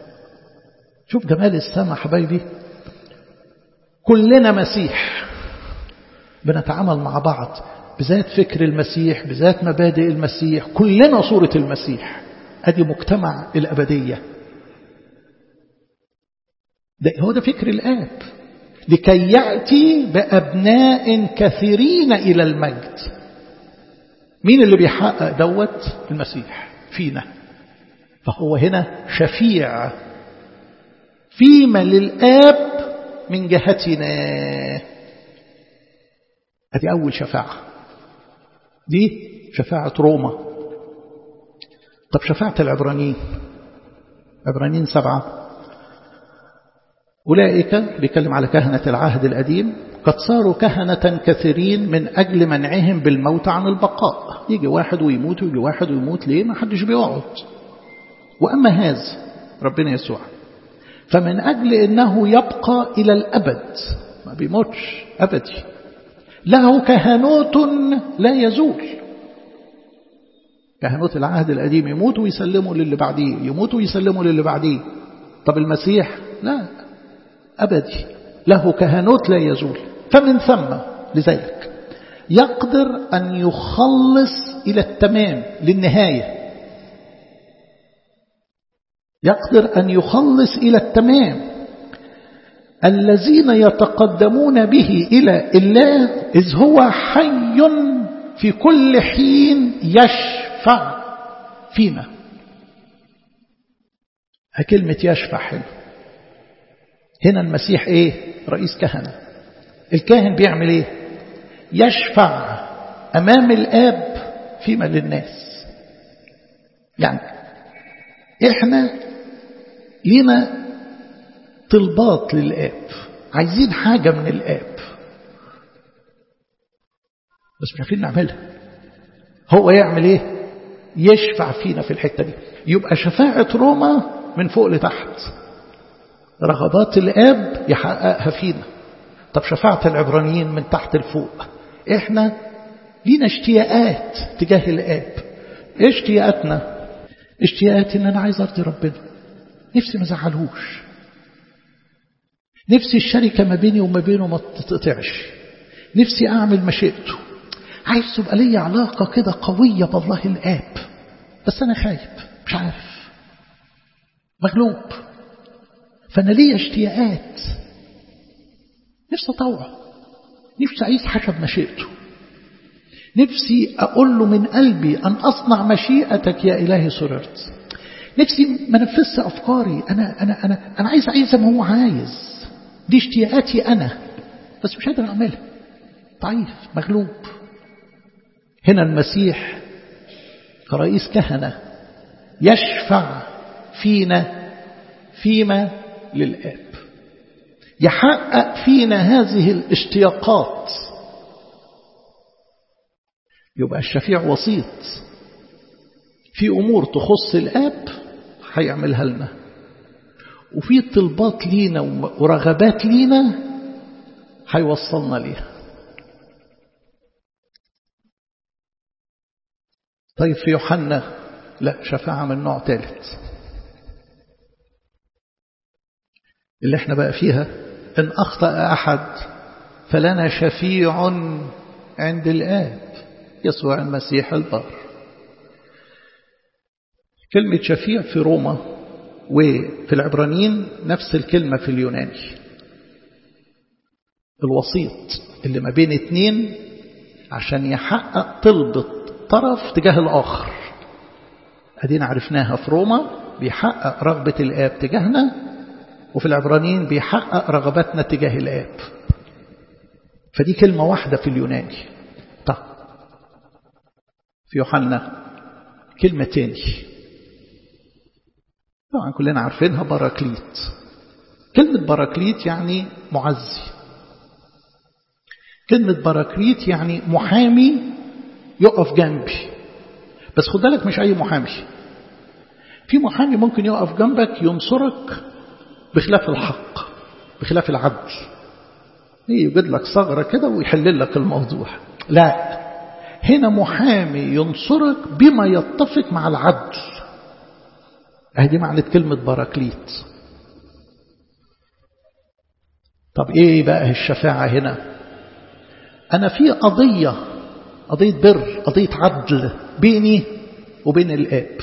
Speaker 1: شوف جمال السماء حبايبي كلنا مسيح بنتعامل مع بعض بذات فكر المسيح بذات مبادئ المسيح كلنا صورة المسيح أدي مجتمع الأبدية ده هو ده فكر الآب لكي يأتي بأبناء كثيرين إلى المجد مين اللي بيحقق دوت المسيح فينا فهو هنا شفيع فيما للآب من جهتنا هذه أول شفاعة دي شفاعة روما طب شفاعة العبرانيين عبرانيين سبعة أولئك بيكلم على كهنة العهد القديم قد صاروا كهنة كثيرين من أجل منعهم بالموت عن البقاء يجي واحد ويموت ويجي واحد ويموت ليه ما حدش بيقعد وأما هذا ربنا يسوع فمن أجل أنه يبقى إلى الأبد ما بيموتش أبدي له كهنوت لا يزول كهنوت العهد القديم يموت ويسلموا للي بعديه يموت ويسلموا للي بعديه طب المسيح لا أبدي له كهنوت لا يزول فمن ثم لذلك يقدر أن يخلص إلى التمام للنهاية يقدر أن يخلص إلى التمام الذين يتقدمون به إلى الله إذ هو حي في كل حين يشفع فينا كلمة يشفع حلو هنا المسيح ايه رئيس كهنة الكاهن بيعمل ايه يشفع امام الاب فيما للناس يعني احنا لينا طلبات للاب عايزين حاجة من الاب بس مش عارفين نعملها هو يعمل ايه يشفع فينا في الحتة دي يبقى شفاعة روما من فوق لتحت رغبات الآب يحققها فينا طب شفاعة العبرانيين من تحت لفوق احنا لينا اشتياقات تجاه الآب ايه اشتياقاتنا اشتياقاتي ان انا عايز ارضي ربنا نفسي ما زعلهوش نفسي الشركة ما بيني وما بينه ما تتقطعش نفسي اعمل مشيئته عايز تبقى لي علاقة كده قوية بالله الآب بس انا خايف مش عارف مغلوب فأنا ليا اشتياقات نفسي أطوعه نفسي أعيش حسب مشيئته نفسي أقول له من قلبي أن أصنع مشيئتك يا إلهي سررت نفسي ما نفذش أفكاري أنا, أنا, أنا, أنا عايز أعيش زي ما هو عايز دي اشتياقاتي أنا بس مش قادر أعملها ضعيف مغلوب هنا المسيح كرئيس كهنة يشفع فينا فيما للآب يحقق فينا هذه الاشتياقات يبقى الشفيع وسيط في أمور تخص الآب هيعملها لنا وفي طلبات لينا ورغبات لينا هيوصلنا ليها طيب في يوحنا لا شفاعة من نوع ثالث اللي احنا بقى فيها إن أخطأ أحد فلنا شفيع عند الآب يسوع المسيح البار كلمة شفيع في روما وفي العبرانيين نفس الكلمة في اليوناني الوسيط اللي ما بين اتنين عشان يحقق طلبة طرف تجاه الآخر أدينا عرفناها في روما بيحقق رغبة الآب تجاهنا وفي العبرانيين بيحقق رغباتنا تجاه الآب فدي كلمة واحدة في اليوناني طب في يوحنا كلمة تاني طبعا كلنا عارفينها باراكليت كلمة باراكليت يعني معزي كلمة باراكليت يعني محامي يقف جنبي بس خد بالك مش أي محامي في محامي ممكن يقف جنبك ينصرك بخلاف الحق بخلاف العدل يوجد لك ثغرة كده ويحلل لك الموضوع لا هنا محامي ينصرك بما يتفق مع العدل هذه معنى كلمة باراكليت طب ايه بقى الشفاعة هنا أنا في قضية قضية بر قضية عدل بيني وبين الآب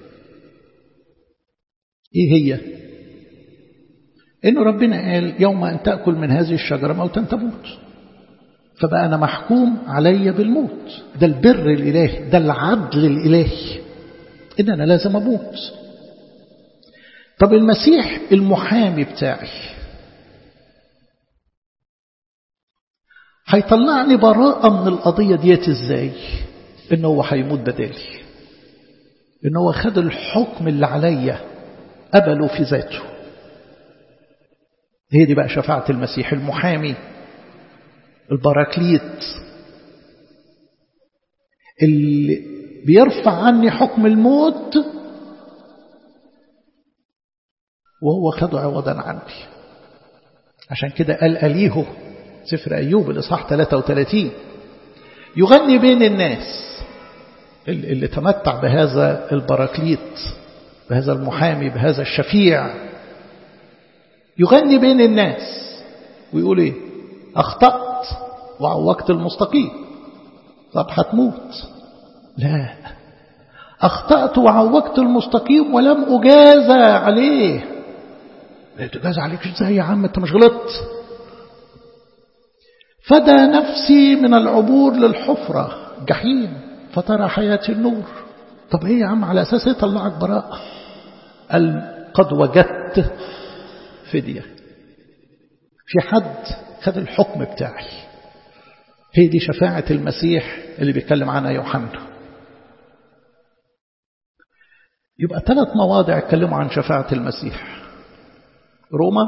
Speaker 1: إيه هي إنه ربنا قال يوم أن تأكل من هذه الشجرة موتا تموت فبقى أنا محكوم علي بالموت ده البر الإلهي ده العدل الإلهي إن أنا لازم أموت طب المسيح المحامي بتاعي هيطلعني براءة من القضية ديت ازاي ان هو هيموت بدالي ان هو خد الحكم اللي عليا قبله في ذاته هي دي بقى شفاعة المسيح المحامي البراكليت اللي بيرفع عني حكم الموت وهو خده عوضا عني عشان كده قال أليهو سفر أيوب الإصحاح 33 يغني بين الناس اللي تمتع بهذا البراكليت بهذا المحامي بهذا الشفيع يغني بين الناس ويقول ايه اخطأت وعوجت المستقيم طب هتموت لا اخطأت وعوجت المستقيم ولم اجازى عليه لا تجازى عليك ازاي يا عم انت مش غلطت فدى نفسي من العبور للحفرة جحيم فترى حياة النور طب ايه يا عم على اساس ايه طلعك براءة قال قد وجدت فدية في حد خد الحكم بتاعي هي دي شفاعة المسيح اللي بيتكلم عنها يوحنا يبقى ثلاث مواضع اتكلموا عن شفاعة المسيح روما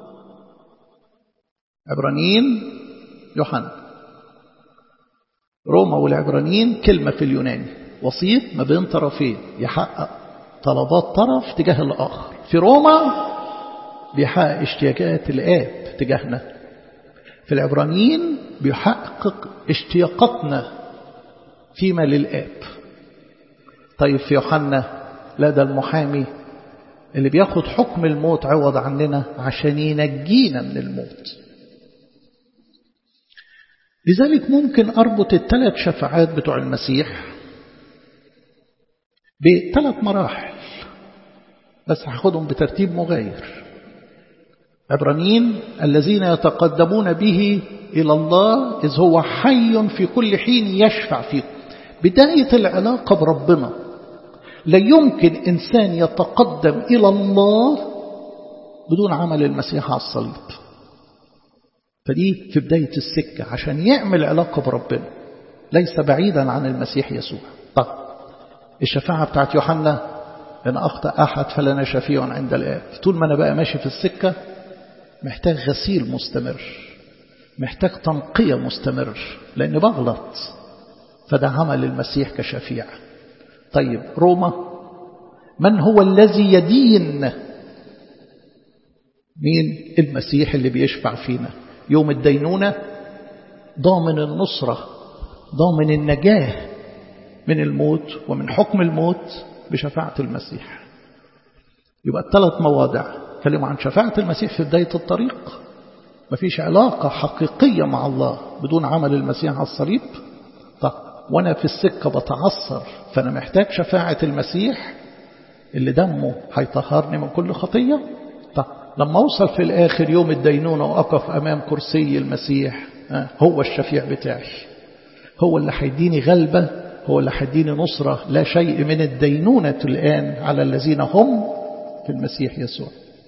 Speaker 1: عبرانيين يوحنا روما والعبرانيين كلمة في اليوناني وسيط ما بين طرفين يحقق طلبات طرف تجاه الآخر في روما بيحقق اشتياقات الآب تجاهنا في العبرانيين بيحقق اشتياقاتنا فيما للآب طيب في يوحنا لا ده المحامي اللي بياخد حكم الموت عوض عننا عشان ينجينا من الموت لذلك ممكن أربط الثلاث شفاعات بتوع المسيح بثلاث مراحل بس هاخدهم بترتيب مغاير عبرانيين الذين يتقدمون به إلى الله إذ هو حي في كل حين يشفع فيكم بداية العلاقة بربنا لا يمكن إنسان يتقدم إلى الله بدون عمل المسيح على الصليب فدي في بداية السكة عشان يعمل علاقة بربنا ليس بعيدا عن المسيح يسوع طب الشفاعة بتاعت يوحنا إن أخطأ أحد فلنا شفيع عند الآب طول ما أنا بقى ماشي في السكة محتاج غسيل مستمر محتاج تنقية مستمر لأن بغلط فده عمل المسيح كشفيع طيب روما من هو الذي يدين مين المسيح اللي بيشفع فينا يوم الدينونة ضامن النصرة ضامن النجاة من الموت ومن حكم الموت بشفاعة المسيح يبقى الثلاث مواضع كلمة عن شفاعة المسيح في بداية الطريق مفيش علاقة حقيقية مع الله بدون عمل المسيح على الصليب طب وأنا في السكة بتعصر فأنا محتاج شفاعة المسيح اللي دمه هيطهرني من كل خطية طب لما أوصل في الآخر يوم الدينونة وأقف أمام كرسي المسيح هو الشفيع بتاعي هو اللي هيديني غلبة هو اللي هيديني نصرة لا شيء من الدينونة الآن على الذين هم في المسيح يسوع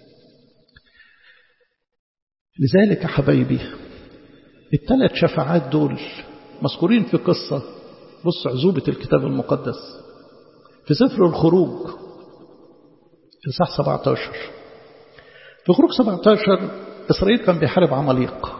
Speaker 1: لذلك يا حبايبي الثلاث شفاعات دول مذكورين في قصة بص عزوبة الكتاب المقدس في سفر الخروج في صح 17 في خروج 17 إسرائيل كان بيحارب عماليق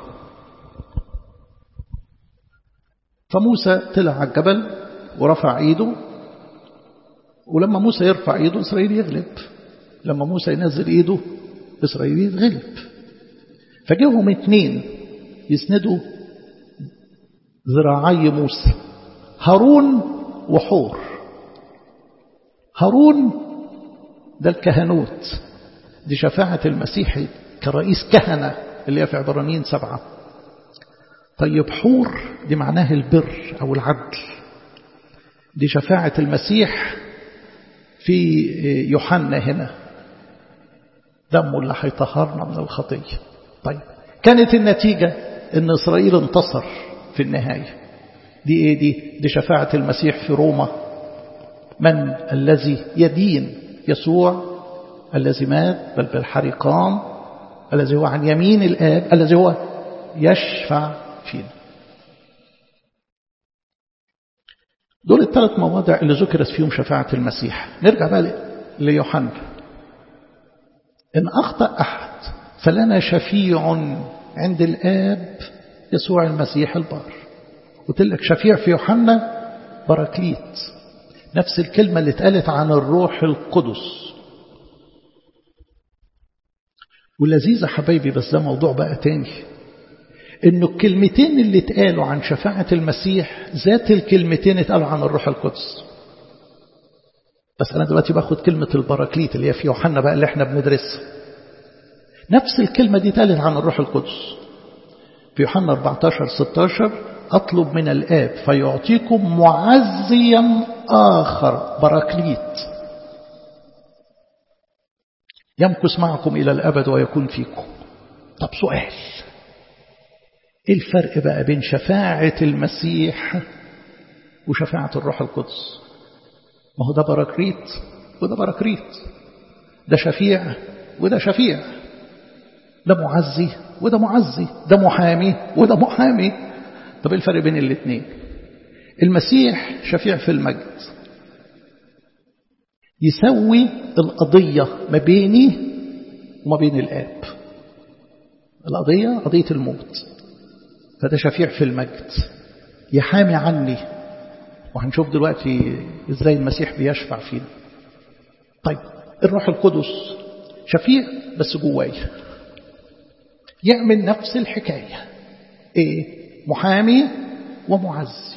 Speaker 1: فموسى طلع على الجبل ورفع ايده ولما موسى يرفع ايده إسرائيل يغلب لما موسى ينزل ايده إسرائيل يتغلب فجاهم اتنين يسندوا ذراعي موسى هارون وحور هارون ده الكهنوت دي شفاعة المسيح كرئيس كهنة اللي هي في عبرانيين سبعة طيب حور دي معناه البر أو العدل دي شفاعة المسيح في يوحنا هنا دمه اللي هيطهرنا من الخطية طيب كانت النتيجة ان إسرائيل انتصر في النهاية دي ايه دي دي شفاعة المسيح في روما من الذي يدين يسوع الذي مات بل بالحرقان الذي هو عن يمين الآب الذي هو يشفع فينا دول الثلاث مواضع اللي ذكرت فيهم شفاعة المسيح نرجع بقى ليوحنا إن أخطأ أحد فلنا شفيع عند الآب يسوع المسيح البار قلت لك شفيع في يوحنا باراكليت نفس الكلمة اللي اتقالت عن الروح القدس ولذيذة حبايبي بس ده موضوع بقى تاني انه الكلمتين اللي اتقالوا عن شفاعة المسيح ذات الكلمتين اتقالوا عن الروح القدس بس انا دلوقتي باخد كلمة البراكليت اللي هي في يوحنا بقى اللي احنا بندرسها نفس الكلمة دي اتقالت عن الروح القدس في يوحنا 14 16 أطلب من الآب فيعطيكم معزيا آخر براكليت يمكث معكم إلى الأبد ويكون فيكم طب سؤال ايه الفرق بقى بين شفاعة المسيح وشفاعة الروح القدس ما هو ده براكريت وده براكريت ده شفيع وده شفيع ده معزي وده معزي ده محامي وده محامي طب ايه الفرق بين الاثنين المسيح شفيع في المجد يسوي القضية ما بيني وما بين الآب القضية قضية الموت فده شفيع في المجد يحامي عني وهنشوف دلوقتي ازاي المسيح بيشفع فينا طيب الروح القدس شفيع بس جوايا يعمل نفس الحكاية ايه محامي ومعزي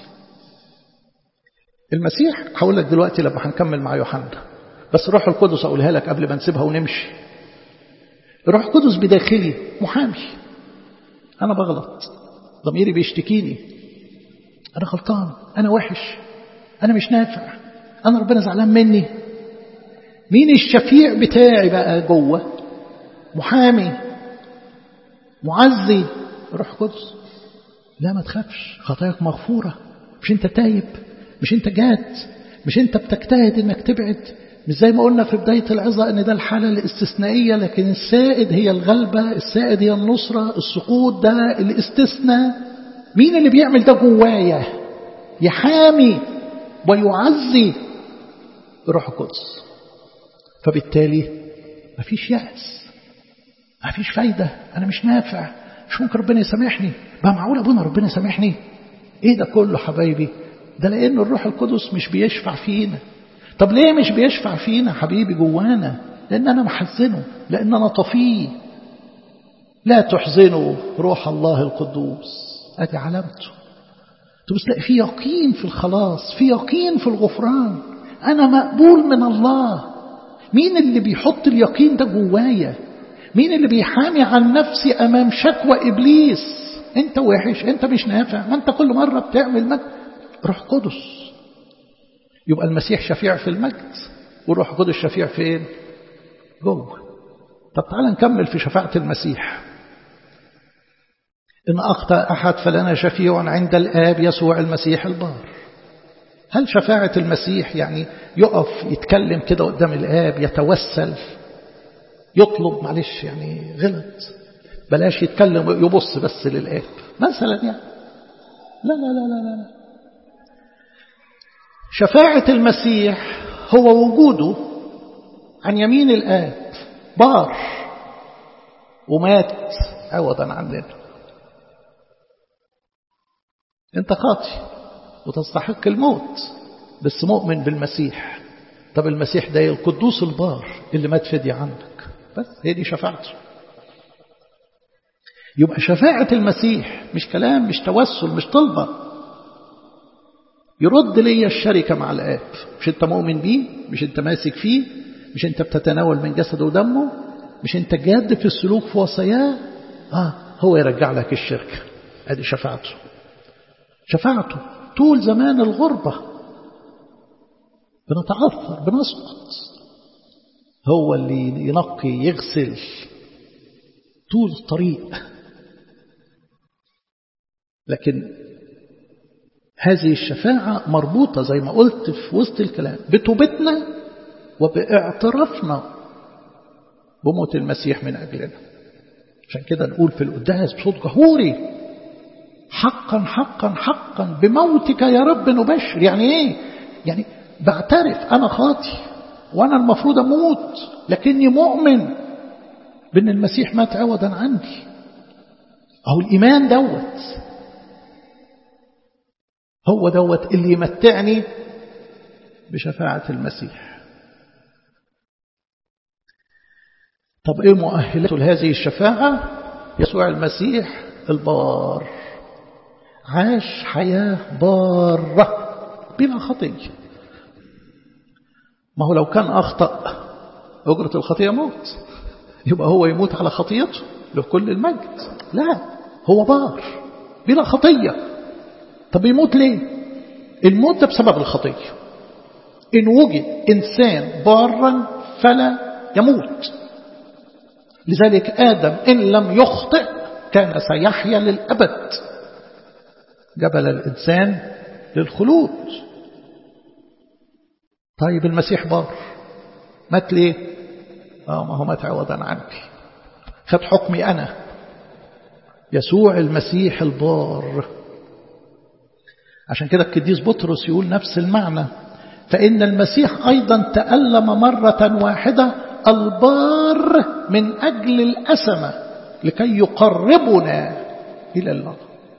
Speaker 1: المسيح هقول لك دلوقتي لما هنكمل مع يوحنا بس الروح القدس اقولها لك قبل ما نسيبها ونمشي الروح القدس بداخلي محامي انا بغلط ضميري بيشتكيني أنا غلطان أنا وحش أنا مش نافع أنا ربنا زعلان مني مين الشفيع بتاعي بقى جوه محامي معزي روح قدس لا ما تخافش خطاياك مغفورة مش انت تايب مش انت جاد مش انت بتجتهد انك تبعد مش زي ما قلنا في بداية العظة ان ده الحالة الاستثنائية لكن السائد هي الغلبة السائد هي النصرة السقوط ده الاستثناء مين اللي بيعمل ده جوايا يحامي ويعزي روح القدس فبالتالي مفيش يأس مفيش فايدة أنا مش نافع مش ممكن ربنا يسامحني بقى معقول أبونا ربنا يسامحني إيه ده كله حبايبي ده لأن الروح القدس مش بيشفع فينا طب ليه مش بيشفع فينا حبيبي جوانا لأن أنا محزنه لأن أنا طفيه لا تحزنوا روح الله القدوس أدي علامته تبص تلاقي في يقين في الخلاص في يقين في الغفران أنا مقبول من الله مين اللي بيحط اليقين ده جوايا مين اللي بيحامي عن نفسي أمام شكوى إبليس أنت وحش أنت مش نافع ما أنت كل مرة بتعمل مجد روح قدس يبقى المسيح شفيع في المجد والروح القدس شفيع فين جوه طب تعال نكمل في شفاعة المسيح إن أخطأ أحد فلنا شفيع عند الآب يسوع المسيح البار هل شفاعة المسيح يعني يقف يتكلم كده قدام الآب يتوسل يطلب معلش يعني غلط بلاش يتكلم يبص بس للآب مثلا يعني لا لا لا لا لا شفاعة المسيح هو وجوده عن يمين الآب بار ومات عوضا عننا انت خاطي وتستحق الموت بس مؤمن بالمسيح طب المسيح ده القدوس البار اللي مات فدي عنك بس هي دي شفاعته يبقى شفاعة المسيح مش كلام مش توسل مش طلبة يرد لي الشركة مع الآب مش انت مؤمن بيه مش انت ماسك فيه مش انت بتتناول من جسده ودمه مش انت جاد في السلوك في وصاياه اه هو يرجع لك الشركة ادي شفاعته شفاعته طول زمان الغربة بنتعثر بنسقط هو اللي ينقي يغسل طول الطريق لكن هذه الشفاعة مربوطة زي ما قلت في وسط الكلام بتوبتنا وباعترافنا بموت المسيح من أجلنا عشان كده نقول في القداس بصوت جهوري حقا حقا حقا بموتك يا رب نبشر يعني ايه يعني بعترف انا خاطي وانا المفروض اموت لكني مؤمن بان المسيح مات عوضا عني او الايمان دوت هو دوت اللي يمتعني بشفاعة المسيح طب ايه مؤهلاته لهذه الشفاعة يسوع المسيح البار عاش حياة بارة بلا خطية ما هو لو كان أخطأ أجرة الخطية موت يبقى هو يموت على خطيته له كل المجد لا هو بار بلا خطية طب يموت ليه الموت ده بسبب الخطية إن وجد إنسان بارا فلا يموت لذلك آدم إن لم يخطئ كان سيحيا للأبد جبل الإنسان للخلود طيب المسيح بار مات ليه آه ما هو مات عوضا عني خد حكمي أنا يسوع المسيح البار عشان كده القديس بطرس يقول نفس المعنى فإن المسيح أيضا تألم مرة واحدة البار من أجل الأسمة لكي يقربنا إلى الله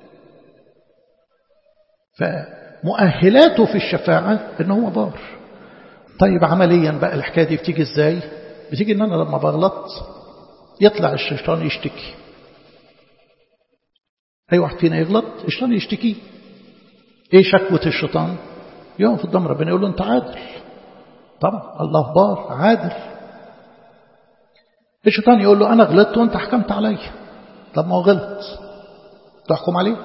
Speaker 1: فمؤهلاته في الشفاعة إن هو بار طيب عمليا بقى الحكاية دي بتيجي إزاي بتيجي إن أنا لما بغلط يطلع الشيطان يشتكي أي واحد فينا يغلط الشيطان يشتكي إيه شكوة الشيطان يوم في قدام ربنا يقول له أنت عادل طبعا الله بار عادل الشيطان يقول له أنا غلطت وأنت حكمت علي طب ما هو غلط تحكم عليه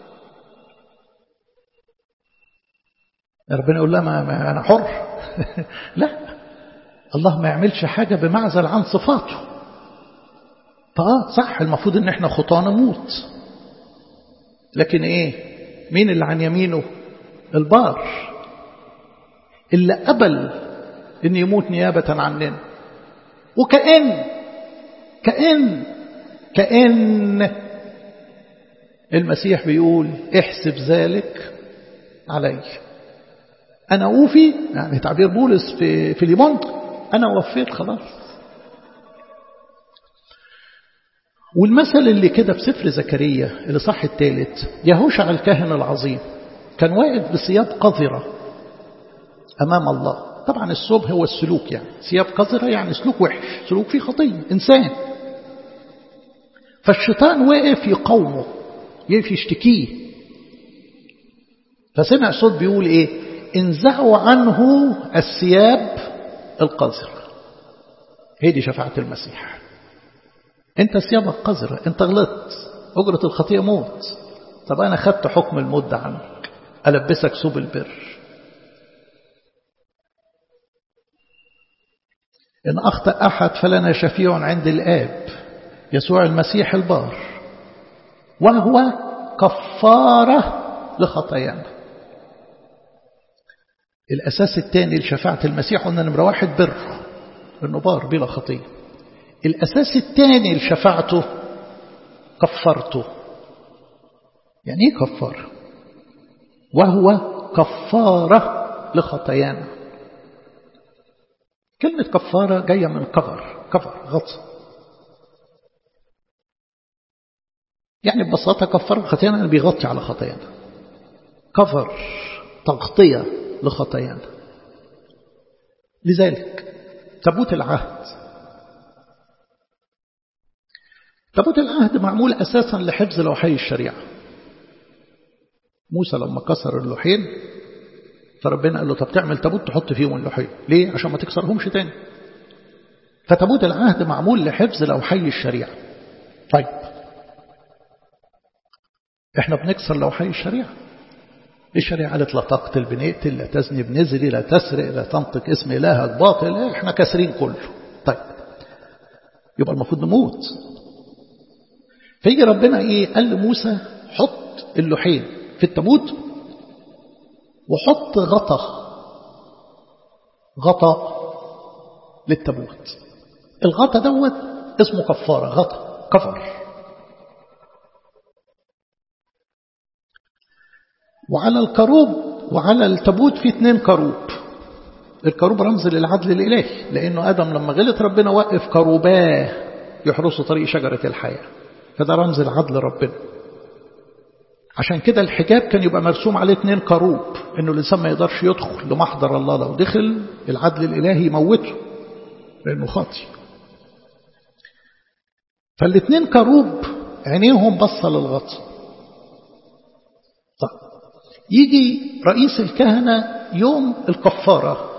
Speaker 1: ربنا يقول له ما, ما أنا حر لا الله ما يعملش حاجة بمعزل عن صفاته فآه صح المفروض ان احنا خطانا نموت لكن ايه مين اللي عن يمينه البار اللي قبل ان يموت نيابة عننا وكأن كأن كأن المسيح بيقول احسب ذلك علي أنا أوفي يعني تعبير بولس في, في ليمون أنا وفيت خلاص والمثل اللي كده في سفر زكريا اللي صح الثالث يهوشع الكاهن العظيم كان واقف بثياب قذرة أمام الله طبعا الثوب هو السلوك يعني ثياب قذرة يعني سلوك وحش سلوك فيه خطية إنسان فالشيطان واقف يقاومه يقف يشتكيه فسمع صوت بيقول ايه انزعوا عنه الثياب القذرة هي دي شفاعة المسيح انت ثيابك قذرة انت غلطت أجرة الخطيئة موت طب أنا خدت حكم الموت ده عنك ألبسك ثوب البر إن أخطأ أحد فلنا شفيع عند الآب يسوع المسيح البار وهو كفارة لخطايانا الأساس الثاني لشفاعة المسيح قلنا نمرة واحد بر إنه بار بلا خطية الأساس الثاني لشفاعته كفرته يعني ايه كفارة وهو كفارة لخطايانا كلمة كفارة جاية من كفر كفر غطس يعني ببساطة كفر خطايانا بيغطي على خطايانا كفر تغطية لخطايانا لذلك تابوت العهد تابوت العهد معمول أساسا لحفظ لوحي الشريعة موسى لما كسر اللوحين فربنا قال له طب تعمل تابوت تحط فيهم اللوحين ليه عشان ما تكسرهمش تاني فتابوت العهد معمول لحفظ لوحي الشريعة طيب احنا بنكسر لوحي الشريعة الشريعة قالت لا تقتل بنقتل لا تزني بنزلي لا تسرق لا تنطق اسم إلهك باطل احنا كاسرين كله طيب يبقى المفروض نموت فيجي ربنا ايه قال لموسى حط اللوحين في التابوت وحط غطا غطا للتابوت الغطا دوت اسمه كفارة غطا كفر وعلى الكروب وعلى التابوت في اتنين كروب الكروب رمز للعدل الإلهي لأنه آدم لما غلط ربنا وقف كروباه يحرسوا طريق شجرة الحياة فده رمز العدل ربنا عشان كده الحجاب كان يبقى مرسوم عليه اتنين كروب انه الانسان ما يقدرش يدخل لمحضر الله لو دخل العدل الالهي يموته لانه خاطي فالاتنين كروب عينيهم بصة للغطس طيب يجي رئيس الكهنة يوم الكفارة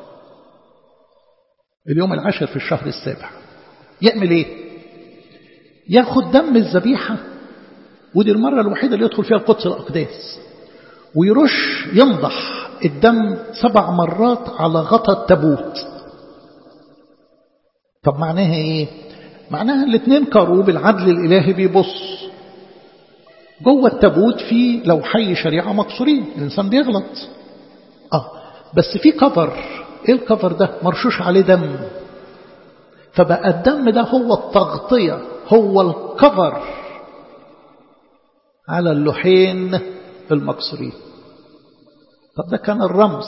Speaker 1: اليوم العاشر في الشهر السابع يعمل ايه ياخد دم الذبيحة ودي المرة الوحيدة اللي يدخل فيها القدس الأقداس ويرش ينضح الدم سبع مرات على غطا التابوت طب معناها ايه معناها الاثنين كروب العدل الإلهي بيبص جوه التابوت في لو حي شريعة مكسورين الإنسان بيغلط اه بس في كفر ايه الكفر ده مرشوش عليه دم فبقى الدم ده هو التغطية هو الكفر على اللوحين المكسورين طب ده كان الرمز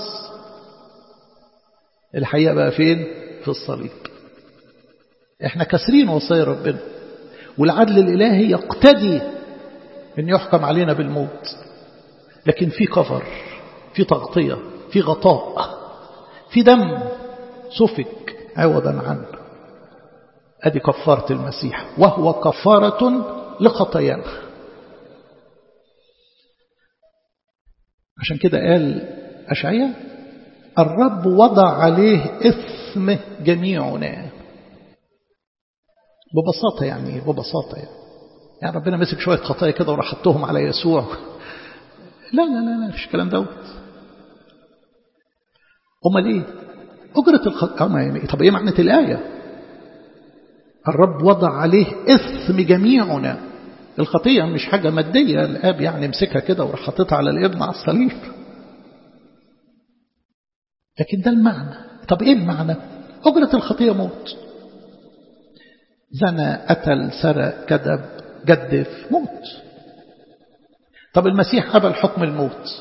Speaker 1: الحقيقة بقى فين في الصليب احنا كسرين وصايا ربنا والعدل الإلهي يقتدي ان يحكم علينا بالموت لكن في كفر في تغطية في غطاء في دم سفك عوضا عنه ادي كفارة المسيح وهو كفارة لخطايانا عشان كده قال أشعية الرب وضع عليه إثم جميعنا ببساطة يعني ببساطة يعني. يعني ربنا مسك شوية خطايا كده وراح حطهم على يسوع لا لا لا لا مفيش الكلام دوت أمال إيه؟ أجرة الخطايا طب إيه معنى الآية؟ الرب وضع عليه إثم جميعنا الخطية مش حاجة مادية الآب يعني مسكها كده وراح حاططها على الابن على الصليب لكن ده المعنى طب إيه المعنى أجرة الخطية موت زنى قتل سرق كذب جدف موت طب المسيح قبل حكم الموت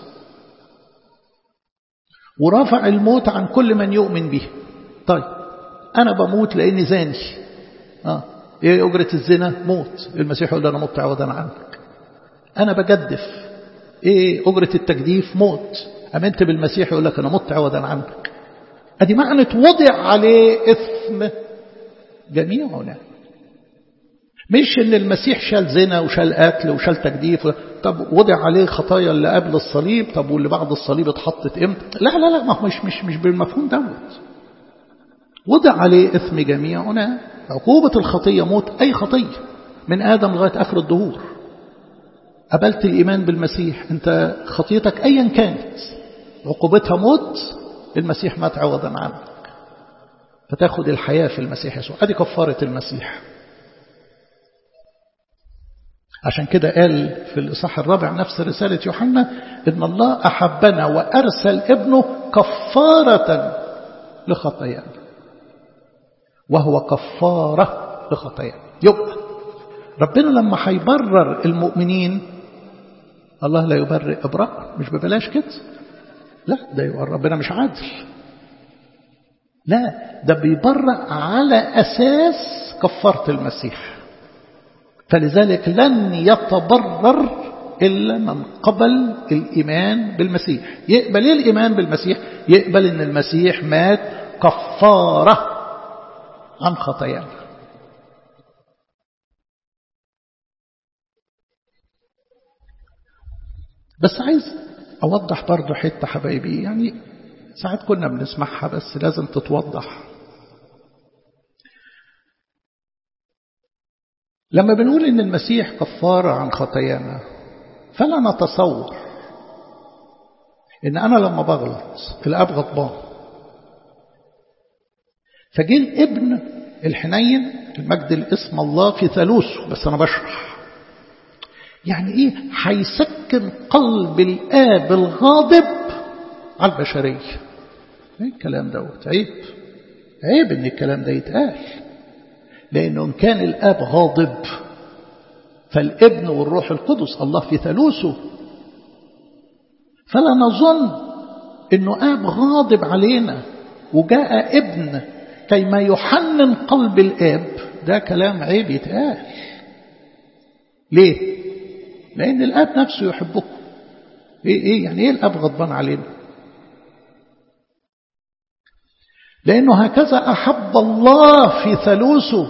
Speaker 1: ورفع الموت عن كل من يؤمن به طيب أنا بموت لأني زاني آه. ايه أجرة الزنا موت المسيح يقول أنا مت عوضا عنك أنا بجدف ايه أجرة التجديف موت أمنت بالمسيح يقول لك أنا مت عوضا عنك أدي معنى وضع عليه إثم جميعنا مش ان المسيح شال زنا وشال قتل وشال تجديف طب وضع عليه خطايا اللي قبل الصليب طب واللي بعد الصليب اتحطت امتى لا لا لا ما هو مش مش مش بالمفهوم دوت وضع عليه اثم جميعنا عقوبة الخطية موت أي خطية من آدم لغاية آخر الدهور قبلت الإيمان بالمسيح أنت خطيتك أيا كانت عقوبتها موت المسيح مات عوضا عنك فتاخد الحياة في المسيح يسوع هذه كفارة المسيح عشان كده قال في الإصحاح الرابع نفس رسالة يوحنا إن الله أحبنا وأرسل ابنه كفارة لخطايانا وهو كفارة لخطايانا يبقى ربنا لما هيبرر المؤمنين الله لا يبرئ إبراء مش ببلاش كده لا ده يبقى ربنا مش عادل لا ده بيبرأ على أساس كفارة المسيح فلذلك لن يتبرر إلا من قبل الإيمان بالمسيح يقبل الإيمان بالمسيح يقبل أن المسيح مات كفارة عن خطايانا بس عايز أوضح برضو حتة حبايبي يعني ساعات كنا بنسمعها بس لازم تتوضح لما بنقول إن المسيح كفارة عن خطايانا فلا نتصور ان انا لما بغلط الاب غضبان فجه الابن الحنين المجد الاسم الله في ثالوثه بس انا بشرح يعني ايه هيسكن قلب الاب الغاضب على البشريه ايه الكلام دوت عيب عيب ان الكلام ده يتقال لانه ان كان الاب غاضب فالابن والروح القدس الله في ثالوثه فلا نظن انه اب غاضب علينا وجاء ابن كيما يحنن قلب الاب ده كلام عيب يتقال ليه لان الاب نفسه يحبكم ايه ايه يعني ايه الاب غضبان علينا لانه هكذا احب الله في ثالوثه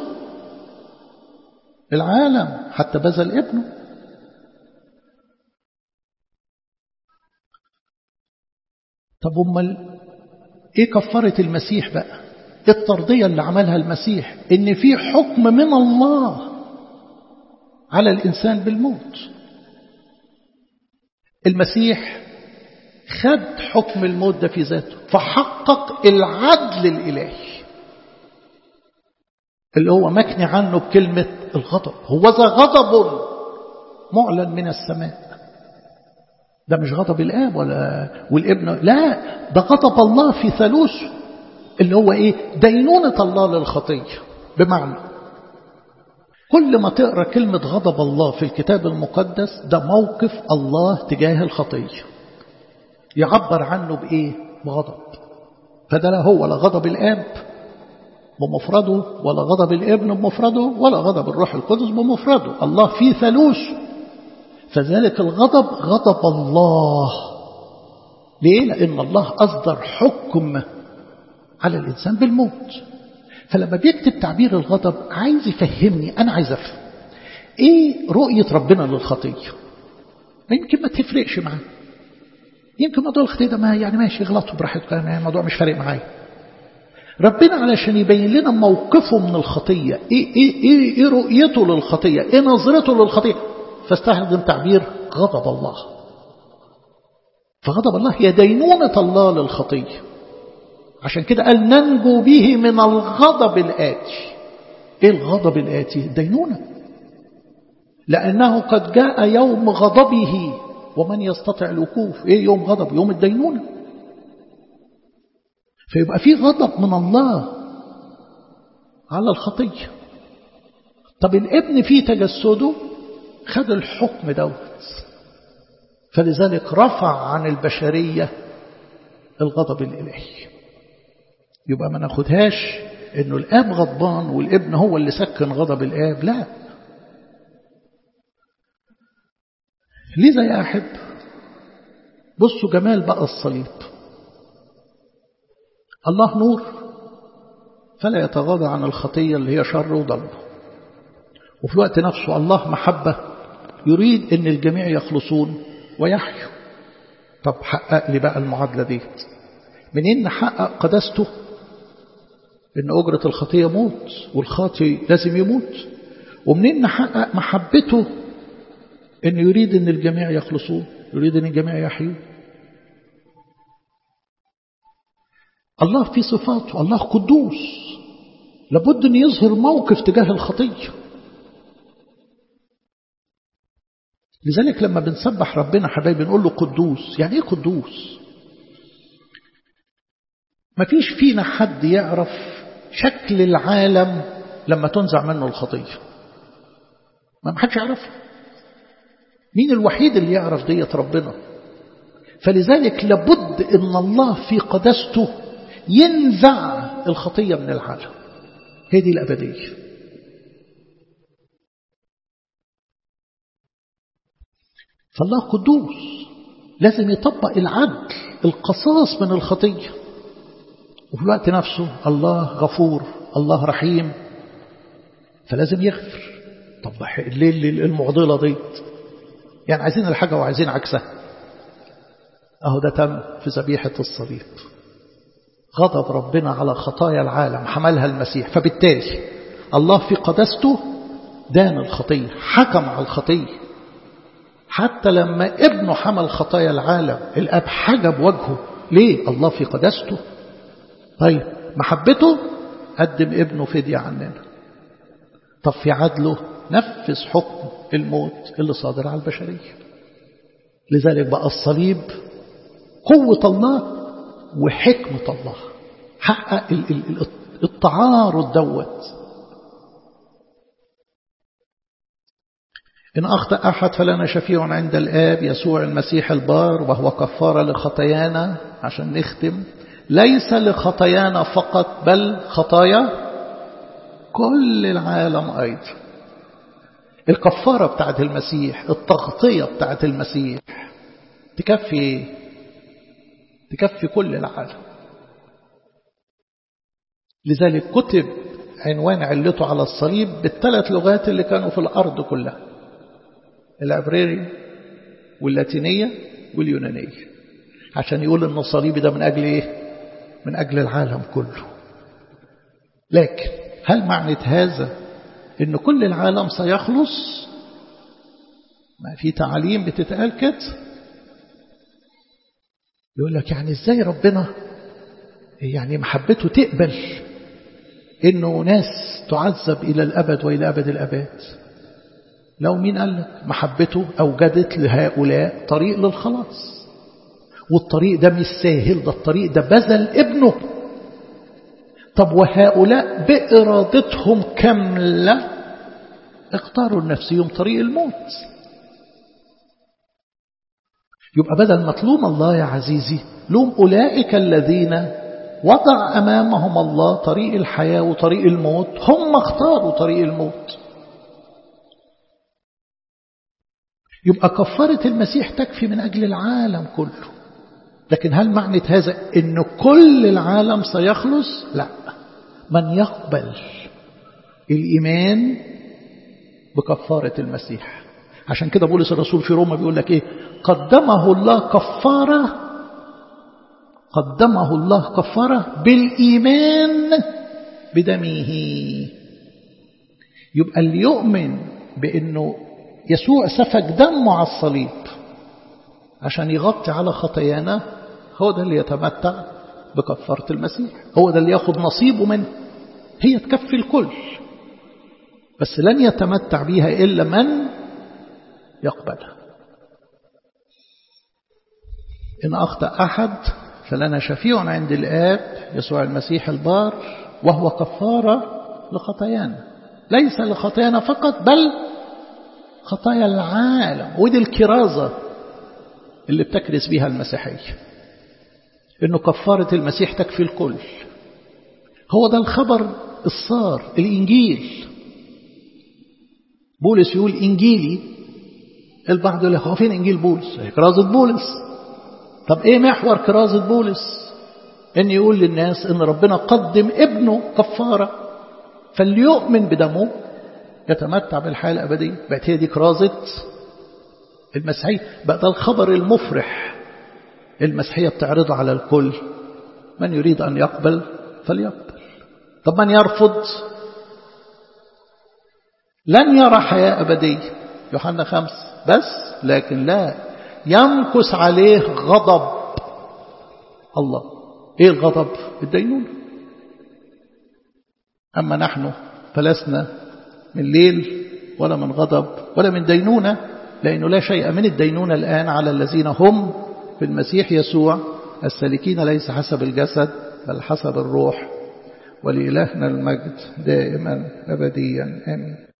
Speaker 1: العالم حتى بذل ابنه طب امال ايه كفاره المسيح بقى الترضيه اللي عملها المسيح ان في حكم من الله على الانسان بالموت المسيح خد حكم الموت ده في ذاته فحقق العدل الالهي اللي هو مكني عنه بكلمه الغضب هو ذا غضب معلن من السماء ده مش غضب الاب ولا والابن لا ده غضب الله في ثالوثه اللي هو ايه دينونة الله للخطية بمعنى كل ما تقرأ كلمة غضب الله في الكتاب المقدس ده موقف الله تجاه الخطية يعبر عنه بإيه بغضب فده لا هو لا غضب الآب بمفرده ولا غضب الابن بمفرده ولا غضب الروح القدس بمفرده الله في ثالوث فذلك الغضب غضب الله ليه؟ لأن الله أصدر حكم على الإنسان بالموت فلما بيكتب تعبير الغضب عايز يفهمني أنا عايز أفهم إيه رؤية ربنا للخطية يمكن ما تفرقش معاه يمكن موضوع الخطية ده ما يعني ماشي غلطوا براحتكم يعني الموضوع مش فارق معايا ربنا علشان يبين لنا موقفه من الخطية إيه, إيه, إيه, إيه رؤيته للخطية إيه نظرته للخطية فاستخدم تعبير غضب الله فغضب الله هي دينونة الله للخطية عشان كده قال ننجو به من الغضب الآتي إيه الغضب الآتي الدينونة لأنه قد جاء يوم غضبه ومن يستطيع الوقوف إيه يوم غضب يوم الدينونة فيبقى في غضب من الله على الخطية طب الابن في تجسده خد الحكم دوت فلذلك رفع عن البشرية الغضب الإلهي يبقى ما ناخدهاش انه الاب غضبان والابن هو اللي سكن غضب الاب لا لذا يا احب بصوا جمال بقى الصليب الله نور فلا يتغاضى عن الخطية اللي هي شر وضلمة وفي الوقت نفسه الله محبة يريد ان الجميع يخلصون ويحيوا طب حقق لي بقى المعادلة ديت منين نحقق قداسته إن أجرة الخطية موت والخاطي لازم يموت ومنين نحقق محبته إن يريد إن الجميع يخلصون يريد إن الجميع يحيوا الله في صفاته الله قدوس لابد أن يظهر موقف تجاه الخطية لذلك لما بنسبح ربنا حبايبي نقول له قدوس يعني ايه قدوس ما فيش فينا حد يعرف شكل العالم لما تنزع منه الخطية ما حدش يعرفه مين الوحيد اللي يعرف دية ربنا فلذلك لابد ان الله في قدسته ينزع الخطية من العالم هي دي الأبدية فالله قدوس لازم يطبق العدل القصاص من الخطيه وفي الوقت نفسه الله غفور الله رحيم فلازم يغفر طب ليه المعضلة ديت يعني عايزين الحاجة وعايزين عكسها أهو ده تم في ذبيحة الصليب غضب ربنا على خطايا العالم حملها المسيح فبالتالي الله في قدسته دان الخطية حكم على الخطية حتى لما ابنه حمل خطايا العالم الأب حجب وجهه ليه الله في قداسته طيب محبته قدم ابنه فدية عننا طب في عدله نفذ حكم الموت اللي صادر على البشرية لذلك بقى الصليب قوة الله وحكمة الله حقق التعارض دوت إن أخطأ أحد فلنا شفيع عند الآب يسوع المسيح البار وهو كفارة لخطايانا عشان نختم ليس لخطايانا فقط بل خطايا كل العالم أيضا الكفارة بتاعت المسيح التغطية بتاعت المسيح تكفي ايه تكفي كل العالم لذلك كتب عنوان علته على الصليب بالثلاث لغات اللي كانوا في الأرض كلها العبرية واللاتينية واليونانية عشان يقول ان الصليب ده من أجل إيه من أجل العالم كله لكن هل معنى هذا ان كل العالم سيخلص ما في تعاليم بتتقال كده يقول لك يعني ازاي ربنا يعني محبته تقبل انه ناس تعذب الى الابد والى ابد الاباد لو مين قال لك محبته اوجدت لهؤلاء طريق للخلاص والطريق ده مش ساهل ده الطريق ده بذل ابنه طب وهؤلاء بإرادتهم كاملة اختاروا لنفسهم طريق الموت يبقى بدل ما تلوم الله يا عزيزي لوم أولئك الذين وضع أمامهم الله طريق الحياة وطريق الموت هم اختاروا طريق الموت يبقى كفارة المسيح تكفي من أجل العالم كله لكن هل معنى هذا أن كل العالم سيخلص لا من يقبل الإيمان بكفارة المسيح عشان كده بولس الرسول في روما بيقول لك إيه قدمه الله كفارة قدمه الله كفارة بالإيمان بدمه يبقى اللي يؤمن بأنه يسوع سفك دمه على الصليب عشان يغطي على خطايانا هو ده اللي يتمتع بكفارة المسيح هو ده اللي ياخد نصيبه منه هي تكفي الكل بس لن يتمتع بها إلا من يقبلها إن أخطأ أحد فلنا شفيع عند الآب يسوع المسيح البار وهو كفارة لخطايانا ليس لخطايانا فقط بل خطايا العالم ودي الكرازة اللي بتكرس بها المسيحية إنه كفارة المسيح تكفي الكل هو ده الخبر الصار الإنجيل بولس يقول إنجيلي البعض يقول هو فين إنجيل بولس كرازة بولس طب إيه محور كرازة بولس إن يقول للناس إن ربنا قدم ابنه كفارة فاللي يؤمن بدمه يتمتع بالحياة الأبدية بقت هي دي كرازة المسيحية بقى ده الخبر المفرح المسيحية بتعرضه على الكل من يريد أن يقبل فليقبل طب من يرفض لن يرى حياة أبدية يوحنا خمس بس لكن لا يمكس عليه غضب الله ايه الغضب الدينونة أما نحن فلسنا من ليل ولا من غضب ولا من دينونة لأنه لا شيء من الدينونة الآن على الذين هم في المسيح يسوع السالكين ليس حسب الجسد بل حسب الروح ولإلهنا المجد دائما أبديا آمين